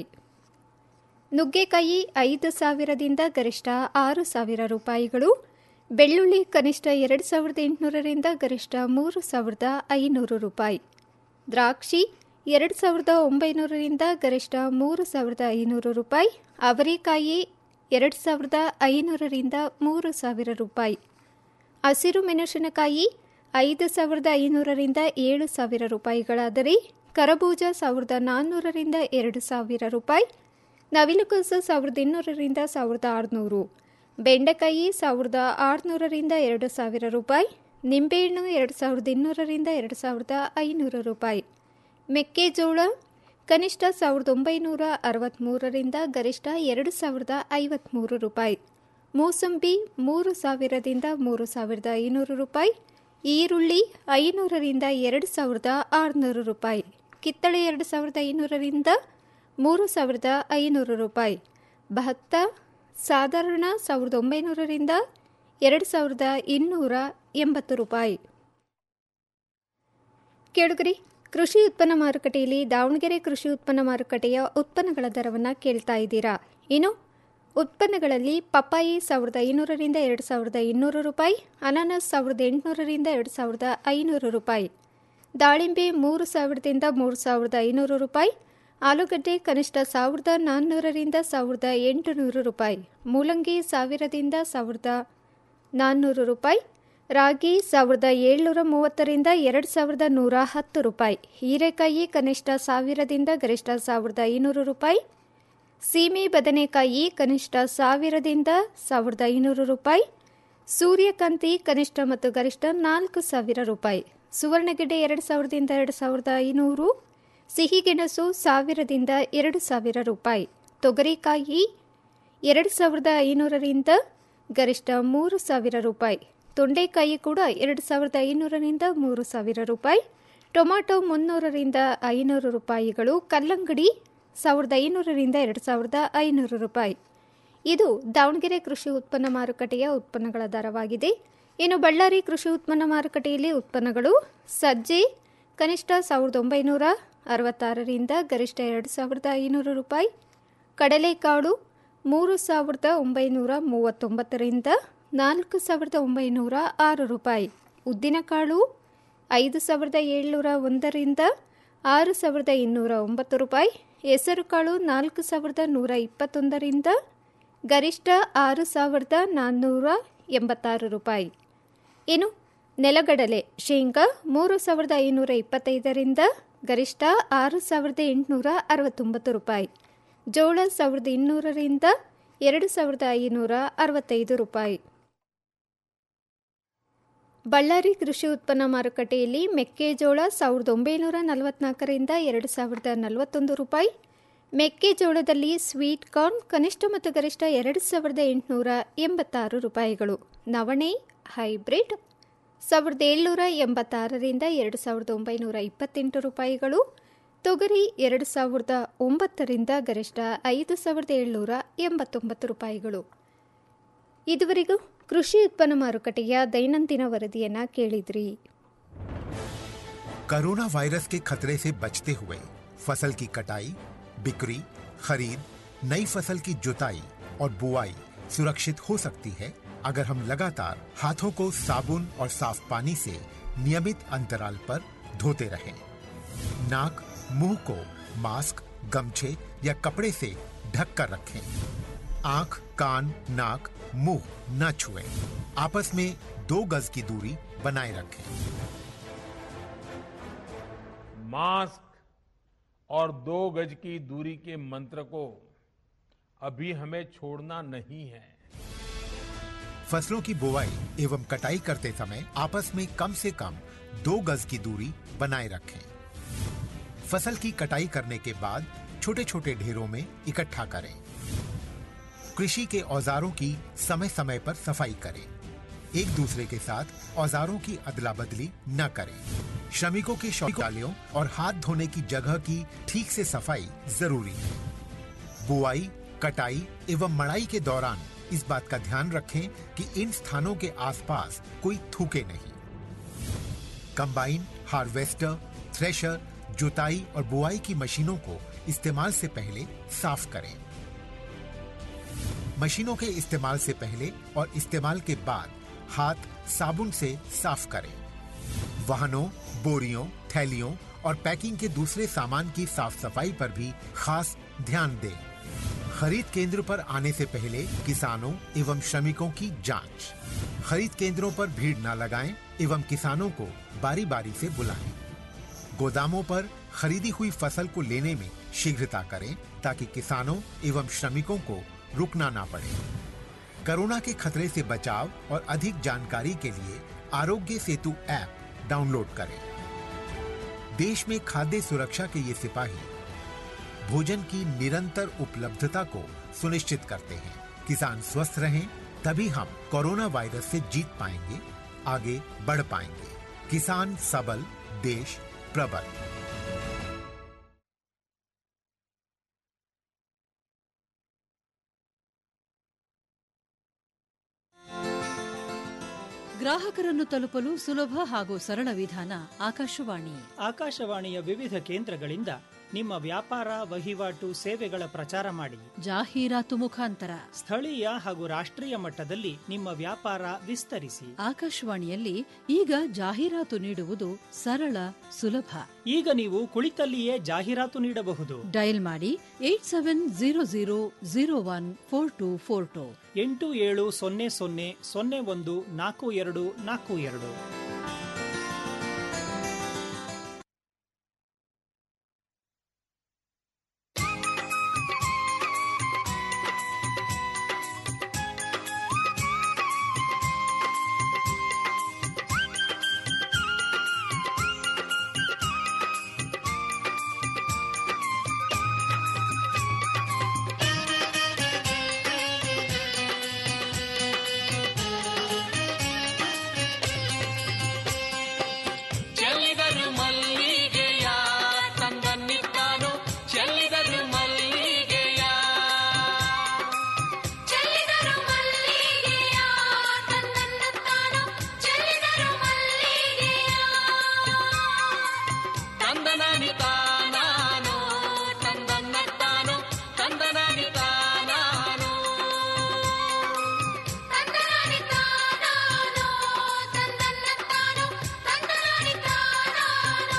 ನುಗ್ಗೆಕಾಯಿ ಐದು ಸಾವಿರದಿಂದ ಗರಿಷ್ಠ ಆರು ಸಾವಿರ ರೂಪಾಯಿಗಳು ಬೆಳ್ಳುಳ್ಳಿ ಕನಿಷ್ಠ ಎರಡು ಸಾವಿರದ ಎಂಟುನೂರರಿಂದ ಗರಿಷ್ಠ ಮೂರು ಸಾವಿರದ ಐನೂರು ರೂಪಾಯಿ ದ್ರಾಕ್ಷಿ ಎರಡು ಸಾವಿರದ ಒಂಬೈನೂರರಿಂದ ಗರಿಷ್ಠ ಮೂರು ಸಾವಿರದ ಐನೂರು ರೂಪಾಯಿ ಅವರೆಕಾಯಿ ಎರಡು ಸಾವಿರದ ಐನೂರರಿಂದ ಮೂರು ಸಾವಿರ ರೂಪಾಯಿ ಹಸಿರು ಮೆಣಸಿನಕಾಯಿ ಐದು ಸಾವಿರದ ಐನೂರರಿಂದ ಏಳು ಸಾವಿರ ರೂಪಾಯಿಗಳಾದರೆ ಕರಬೂಜ ಸಾವಿರದ ನಾನ್ನೂರರಿಂದ ಎರಡು ಸಾವಿರ ರೂಪಾಯಿ ನವಿಲುಕೋಸು ಸಾವಿರದ ಇನ್ನೂರರಿಂದ ಸಾವಿರದ ಆರುನೂರು ಬೆಂಡೆಕಾಯಿ ಸಾವಿರದ ಆರುನೂರರಿಂದ ಎರಡು ಸಾವಿರ ರೂಪಾಯಿ ನಿಂಬೆಹಣ್ಣು ಎರಡು ಸಾವಿರದ ಇನ್ನೂರರಿಂದ ಎರಡು ಸಾವಿರದ ಐನೂರು ರೂಪಾಯಿ ಮೆಕ್ಕೆಜೋಳ ಕನಿಷ್ಠ ಸಾವಿರದ ಒಂಬೈನೂರ ಅರವತ್ತ್ಮೂರರಿಂದ ಗರಿಷ್ಠ ಎರಡು ಸಾವಿರದ ಐವತ್ತ್ಮೂರು ರೂಪಾಯಿ ಮೂಸಂಬಿ ಮೂರು ಸಾವಿರದಿಂದ ಮೂರು ಸಾವಿರದ ಐನೂರು ರೂಪಾಯಿ ಈರುಳ್ಳಿ ಐನೂರರಿಂದ ಎರಡು ಸಾವಿರದ ಆರುನೂರು ರೂಪಾಯಿ ಕಿತ್ತಳೆ ಎರಡು ಸಾವಿರದ ಐನೂರರಿಂದ ಮೂರು ಸಾವಿರದ ಐನೂರು ರೂಪಾಯಿ ಭತ್ತ ಸಾಧಾರಣ ಸಾವಿರದ ಒಂಬೈನೂರರಿಂದ ಎರಡು ಸಾವಿರದ ಇನ್ನೂರ ಎಂಬತ್ತು ರೂಪಾಯಿ ಕೇಳುಗರಿ ಕೃಷಿ ಉತ್ಪನ್ನ ಮಾರುಕಟ್ಟೆಯಲ್ಲಿ ದಾವಣಗೆರೆ ಕೃಷಿ ಉತ್ಪನ್ನ ಮಾರುಕಟ್ಟೆಯ ಉತ್ಪನ್ನಗಳ ದರವನ್ನು ಕೇಳ್ತಾ ಇದ್ದೀರಾ ಇನ್ನು ಉತ್ಪನ್ನಗಳಲ್ಲಿ ಪಪ್ಪಾಯಿ ಸಾವಿರದ ಐನೂರರಿಂದ ಎರಡು ಸಾವಿರದ ಇನ್ನೂರು ರೂಪಾಯಿ ಅನಾನಸ್ ಸಾವಿರದ ಎಂಟುನೂರರಿಂದ ಎರಡು ಸಾವಿರದ ಐನೂರು ರೂಪಾಯಿ ದಾಳಿಂಬೆ ಮೂರು ಸಾವಿರದಿಂದ ಮೂರು ಸಾವಿರದ ಐನೂರು ರೂಪಾಯಿ ಆಲೂಗಡ್ಡೆ ಕನಿಷ್ಠ ಸಾವಿರದ ನಾನ್ನೂರರಿಂದ ಸಾವಿರದ ಎಂಟುನೂರು ರೂಪಾಯಿ ಮೂಲಂಗಿ ಸಾವಿರದಿಂದ ಸಾವಿರದ ನಾನ್ನೂರು ರೂಪಾಯಿ ರಾಗಿ ಸಾವಿರದ ಏಳ್ನೂರ ಮೂವತ್ತರಿಂದ ಎರಡು ಸಾವಿರದ ನೂರ ಹತ್ತು ರೂಪಾಯಿ ಹೀರೆಕಾಯಿ ಕನಿಷ್ಠ ಸಾವಿರದಿಂದ ಗರಿಷ್ಠ ಸಾವಿರದ ಐನೂರು ರೂಪಾಯಿ ಸೀಮೆ ಬದನೆಕಾಯಿ ಕನಿಷ್ಠ ಸಾವಿರದಿಂದ ಸಾವಿರದ ಐನೂರು ರೂಪಾಯಿ ಸೂರ್ಯಕಾಂತಿ ಕನಿಷ್ಠ ಮತ್ತು ಗರಿಷ್ಠ ನಾಲ್ಕು ಸಾವಿರ ರೂಪಾಯಿ ಸುವರ್ಣಗೆಡ್ಡೆ ಎರಡು ಸಾವಿರದಿಂದ ಎರಡು ಸಾವಿರದ ಐನೂರು ಸಿಹಿಗೆಣಸು ಸಾವಿರದಿಂದ ಎರಡು ಸಾವಿರ ರೂಪಾಯಿ ತೊಗರಿಕಾಯಿ ಎರಡು ಸಾವಿರದ ಐನೂರರಿಂದ ಗರಿಷ್ಠ ಮೂರು ಸಾವಿರ ರೂಪಾಯಿ ತೊಂಡೆಕಾಯಿ ಕೂಡ ಎರಡು ಸಾವಿರದ ಐನೂರರಿಂದ ಮೂರು ಸಾವಿರ ರೂಪಾಯಿ ಟೊಮಾಟೊ ಮುನ್ನೂರರಿಂದ ಐನೂರು ರೂಪಾಯಿಗಳು ಕಲ್ಲಂಗಡಿ ಸಾವಿರದ ಐನೂರರಿಂದ ಎರಡು ಸಾವಿರದ ಐನೂರು ರೂಪಾಯಿ ಇದು ದಾವಣಗೆರೆ ಕೃಷಿ ಉತ್ಪನ್ನ ಮಾರುಕಟ್ಟೆಯ ಉತ್ಪನ್ನಗಳ ದರವಾಗಿದೆ ಇನ್ನು ಬಳ್ಳಾರಿ ಕೃಷಿ ಉತ್ಪನ್ನ ಮಾರುಕಟ್ಟೆಯಲ್ಲಿ ಉತ್ಪನ್ನಗಳು ಸಜ್ಜೆ ಕನಿಷ್ಠ ಸಾವಿರದ ಒಂಬೈನೂರ ಅರವತ್ತಾರರಿಂದ ಗರಿಷ್ಠ ಎರಡು ಸಾವಿರದ ಐನೂರು ರೂಪಾಯಿ ಕಡಲೆಕಾಳು ಮೂರು ಸಾವಿರದ ಒಂಬೈನೂರ ಮೂವತ್ತೊಂಬತ್ತರಿಂದ ನಾಲ್ಕು ಸಾವಿರದ ಒಂಬೈನೂರ ಆರು ರೂಪಾಯಿ ಉದ್ದಿನಕಾಳು ಐದು ಸಾವಿರದ ಏಳ್ನೂರ ಒಂದರಿಂದ ಆರು ಸಾವಿರದ ಇನ್ನೂರ ಒಂಬತ್ತು ರೂಪಾಯಿ ಹೆಸರುಕಾಳು ನಾಲ್ಕು ಸಾವಿರದ ನೂರ ಇಪ್ಪತ್ತೊಂದರಿಂದ ಗರಿಷ್ಠ ಆರು ಸಾವಿರದ ನಾನ್ನೂರ ಎಂಬತ್ತಾರು ರೂಪಾಯಿ ಇನ್ನು ನೆಲಗಡಲೆ ಶೇಂಗಾ ಮೂರು ಸಾವಿರದ ಐನೂರ ಇಪ್ಪತ್ತೈದರಿಂದ ಗರಿಷ್ಠ ಆರು ಸಾವಿರದ ಎಂಟುನೂರ ಅರವತ್ತೊಂಬತ್ತು ರೂಪಾಯಿ ಜೋಳ ಸಾವಿರದ ಇನ್ನೂರರಿಂದ ಎರಡು ಸಾವಿರದ ಐನೂರ ಅರವತ್ತೈದು ರೂಪಾಯಿ ಬಳ್ಳಾರಿ ಕೃಷಿ ಉತ್ಪನ್ನ ಮಾರುಕಟ್ಟೆಯಲ್ಲಿ ಮೆಕ್ಕೆಜೋಳ ಸಾವಿರದ ಒಂಬೈನೂರ ನಲವತ್ನಾಲ್ಕರಿಂದ ಎರಡು ಸಾವಿರದ ನಲವತ್ತೊಂದು ರೂಪಾಯಿ ಮೆಕ್ಕೆಜೋಳದಲ್ಲಿ ಸ್ವೀಟ್ ಕಾರ್ನ್ ಕನಿಷ್ಠ ಮತ್ತು ಗರಿಷ್ಠ ಎರಡು ಸಾವಿರದ ಎಂಟುನೂರ ಎಂಬತ್ತಾರು ರೂಪಾಯಿಗಳು ನವಣೆ ಹೈಬ್ರಿಡ್ ಸಾವಿರದ ಏಳ್ನೂರ ಎಂಬತ್ತಾರರಿಂದ ಎರಡು ಸಾವಿರದ ಒಂಬೈನೂರ ಇಪ್ಪತ್ತೆಂಟು ರೂಪಾಯಿಗಳು ತೊಗರಿ ಎರಡು ಸಾವಿರದ ಒಂಬತ್ತರಿಂದ ಗರಿಷ್ಠ ಐದು ಸಾವಿರದ ಏಳ್ನೂರ ಎಂಬತ್ತೊಂಬತ್ತು ರೂಪಾಯಿಗಳು ಇದುವರೆಗೂ ಕೃಷಿ ಉತ್ಪನ್ನ ಮಾರುಕಟ್ಟೆಯ ದೈನಂದಿನ ವರದಿಯನ್ನ ಕೇಳಿದ್ರಿ कोरोना वायरस के खतरे से बचते हुए फसल की कटाई बिक्री खरीद नई फसल की जुताई और बुआई सुरक्षित हो सकती है अगर हम लगातार हाथों को साबुन और साफ पानी से नियमित अंतराल पर धोते रहें। नाक मुंह को मास्क गमछे या कपड़े से ढक कर रखें आंख कान नाक मुंह न छुएं। आपस में दो गज की दूरी बनाए रखें मास्क और दो गज की दूरी के मंत्र को अभी हमें छोड़ना नहीं है फसलों की बुवाई एवं कटाई करते समय आपस में कम से कम दो गज की दूरी बनाए रखें फसल की कटाई करने के बाद छोटे छोटे ढेरों में इकट्ठा करें कृषि के औजारों की समय समय पर सफाई करें एक दूसरे के साथ औजारों की अदला बदली न करें श्रमिकों के शौचालयों और हाथ धोने की जगह की ठीक से सफाई जरूरी है बुआई कटाई एवं मड़ाई के दौरान इस बात का ध्यान रखें कि इन स्थानों के आसपास कोई थूके नहीं कंबाइन हार्वेस्टर थ्रेशर जुताई और बुआई की मशीनों को इस्तेमाल से पहले साफ करें मशीनों के इस्तेमाल से पहले और इस्तेमाल के बाद हाथ साबुन से साफ करें वाहनों बोरियों थैलियों और पैकिंग के दूसरे सामान की साफ सफाई पर भी खास ध्यान दें खरीद केंद्र पर आने से पहले किसानों एवं श्रमिकों की जांच खरीद केंद्रों पर भीड़ न लगाएं एवं किसानों को बारी बारी से बुलाएं गोदामों पर खरीदी हुई फसल को लेने में शीघ्रता करें ताकि किसानों एवं श्रमिकों को रुकना ना पड़े कोरोना के खतरे से बचाव और अधिक जानकारी के लिए आरोग्य सेतु ऐप डाउनलोड करें देश में खाद्य सुरक्षा के ये सिपाही भोजन की निरंतर उपलब्धता को सुनिश्चित करते हैं किसान स्वस्थ रहें तभी हम कोरोना वायरस से जीत पाएंगे आगे बढ़ पाएंगे किसान सबल देश प्रबल ಗ್ರಾಹಕರನ್ನು ತಲುಪಲು ಸುಲಭ ಹಾಗೂ ಸರಳ ವಿಧಾನ ಆಕಾಶವಾಣಿ ಆಕಾಶವಾಣಿಯ ವಿವಿಧ ಕೇಂದ್ರಗಳಿಂದ ನಿಮ್ಮ ವ್ಯಾಪಾರ ವಹಿವಾಟು ಸೇವೆಗಳ ಪ್ರಚಾರ ಮಾಡಿ ಜಾಹೀರಾತು ಮುಖಾಂತರ ಸ್ಥಳೀಯ ಹಾಗೂ ರಾಷ್ಟ್ರೀಯ ಮಟ್ಟದಲ್ಲಿ ನಿಮ್ಮ ವ್ಯಾಪಾರ ವಿಸ್ತರಿಸಿ ಆಕಾಶವಾಣಿಯಲ್ಲಿ ಈಗ ಜಾಹೀರಾತು ನೀಡುವುದು ಸರಳ ಸುಲಭ ಈಗ ನೀವು ಕುಳಿತಲ್ಲಿಯೇ ಜಾಹೀರಾತು ನೀಡಬಹುದು ಡಯಲ್ ಮಾಡಿ eight seven zero zero zero one four two four two ಎಂಟು ಏಳು ಸೊನ್ನೆ ಸೊನ್ನೆ ಸೊನ್ನೆ ಒಂದು ನಾಲ್ಕು ಎರಡು ನಾಲ್ಕು ಎರಡು ಚೆಲ್ಲಿದರು ಮಲ್ಲಿಗೆಯ ತಂದನ್ನಿತ್ತಾನು ಚೆಲ್ಲಿದರು ಮಲ್ಲಿಗೆಯ ಚೆಲ್ಲಿದರು ಮಲ್ಲಿಗೆಯ ತಂದನ್ನತ್ತಾನು ಚೆಲ್ಲಿದರು ಮಲ್ಲಿಗೆಯ ತಂದನಾನಿತಾನಾನು ತಂದನ್ನತ್ತಾನು ತಂದನಾನಿತಾನಾನು ತಂದನಾನಿತಾನಾನು ತಂದನ್ನತ್ತಾನು ತಂದನಾನಿತಾನಾನು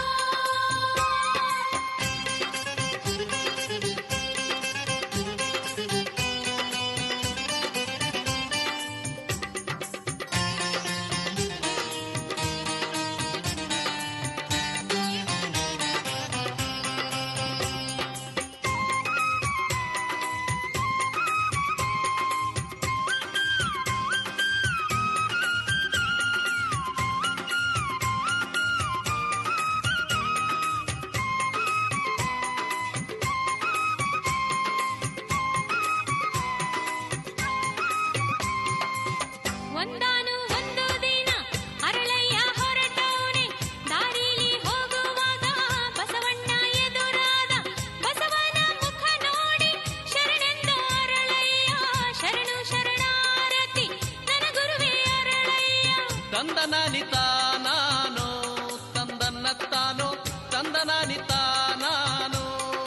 ಒಂದಾನು ಒಂದು ದಿನ ಅರಳಯ್ಯ ಹೊರಟವನೆ ದಾರಿಲಿ ಹೋಗುವಾಗ ಬಸವಣ್ಣ ಎದುರಾದ ಬಸವನ ಮುಖ ನೋಡಿ ಶರಣೆಂದ ಅರಳಯ್ಯ ಶರಣು ಶರಣಾರತಿ ನನ್ನ ಗುರುವೇ ಅರಳಯ್ಯ ತಂದನಾನಿತಾನಾನು ತಂದನ್ನತ್ತಾನು ತಂದನಾನಿತಾನಾನು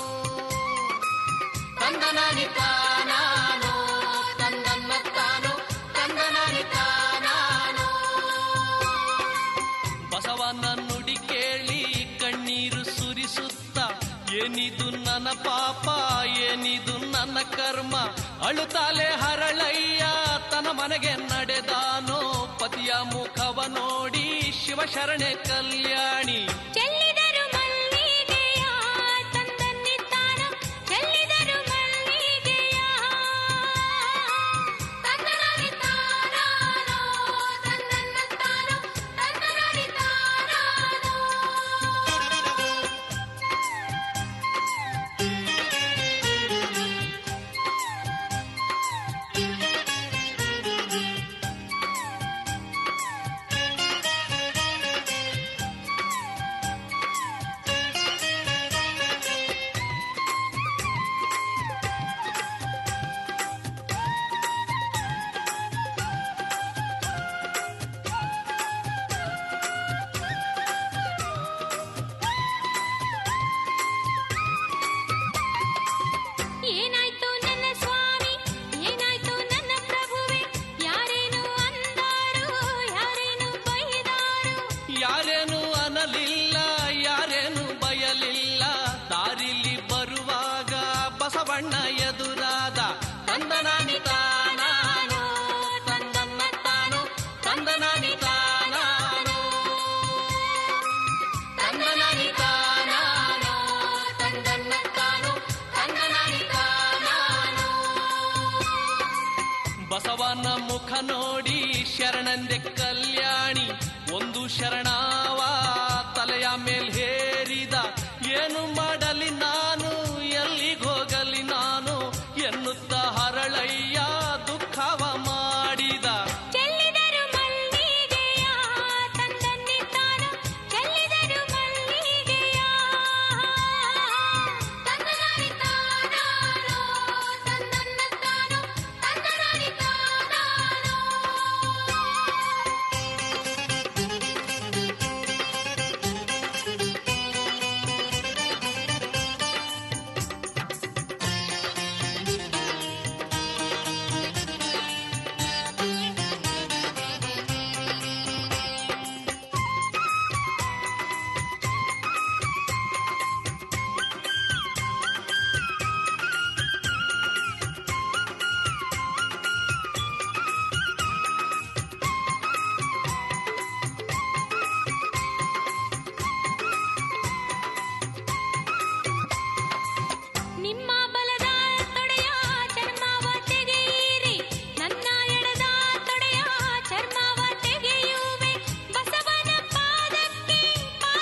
ತಂದನಾನಿತಾನಾನು ತಂದನ್ನತ್ತಾನು ತಂದನಾನಿತಾನಾನು ಬಸವನ ನುಡಿ ಕೇಳಿ ಕಣ್ಣೀರು ಸುರಿಸುತ್ತ ಏನಿದು ನನ್ನ ಪಾಪ ಏನಿದು ನನ್ನ ಕರ್ಮ ಅಳುತ್ತಾಲೆ ಹರಳಯ್ಯ ತನ್ನ ಮನೆಗೆ ನಡೆದಾನೋ ಪತಿಯ ಮುಖವ ನೋಡಿ ಶಿವಶರಣೆ ಕಲ್ಯಾಣಿ ಚೆಲ್ಲಿದರು ಮಲ್ಲಿಗೆಯ ತಂದನ್ನಿತ್ತಾನ ಚೆಲ್ಲಿದರು ಮಲ್ಲಿಗೆಯ ತಂದನಾನಿತಾನಾನೋ ತಂದನ್ನತ್ತಾನೋ ತಂದನಾನಿತಾನಾನೋ ಏನಾಯ್ತು ನನ್ನ ಸ್ವಾಮಿ ಏನಾಯ್ತು ನನ್ನ ಪ್ರಭುವೆ ಯಾರೇನು ಅಂದಾರು ಯಾರೇನು ಬೈದಾರು ಯಾರೇನು ಅನ್ನಲಿಲ್ಲ ಯಾರೇನು ಬಯಲಿಲ್ಲ ದಾರಿಲಿ ಬರುವಾಗ ಬಸವಣ್ಣ ಎದುರಾದ ತಂದನಾನಿತಾನಾನು ತಂದನ್ನತ್ತಾನು ತಂದನಾನಿತಾನಾನು ತಂದನಾನಿತಾನಾನು ತಂದನ್ನತ್ತಾನು ತಂದನಾನಿತಾನಾನು ಬಸವನ ಮುಖ ನೋಡಿ ಶರಣಂದೆ ಕಲ್ಯಾಣಿ ಒಂದು ಶರಣಾವ ತಲೆಯ ಮೇಲ್ ಹೇರಿದ ಏನು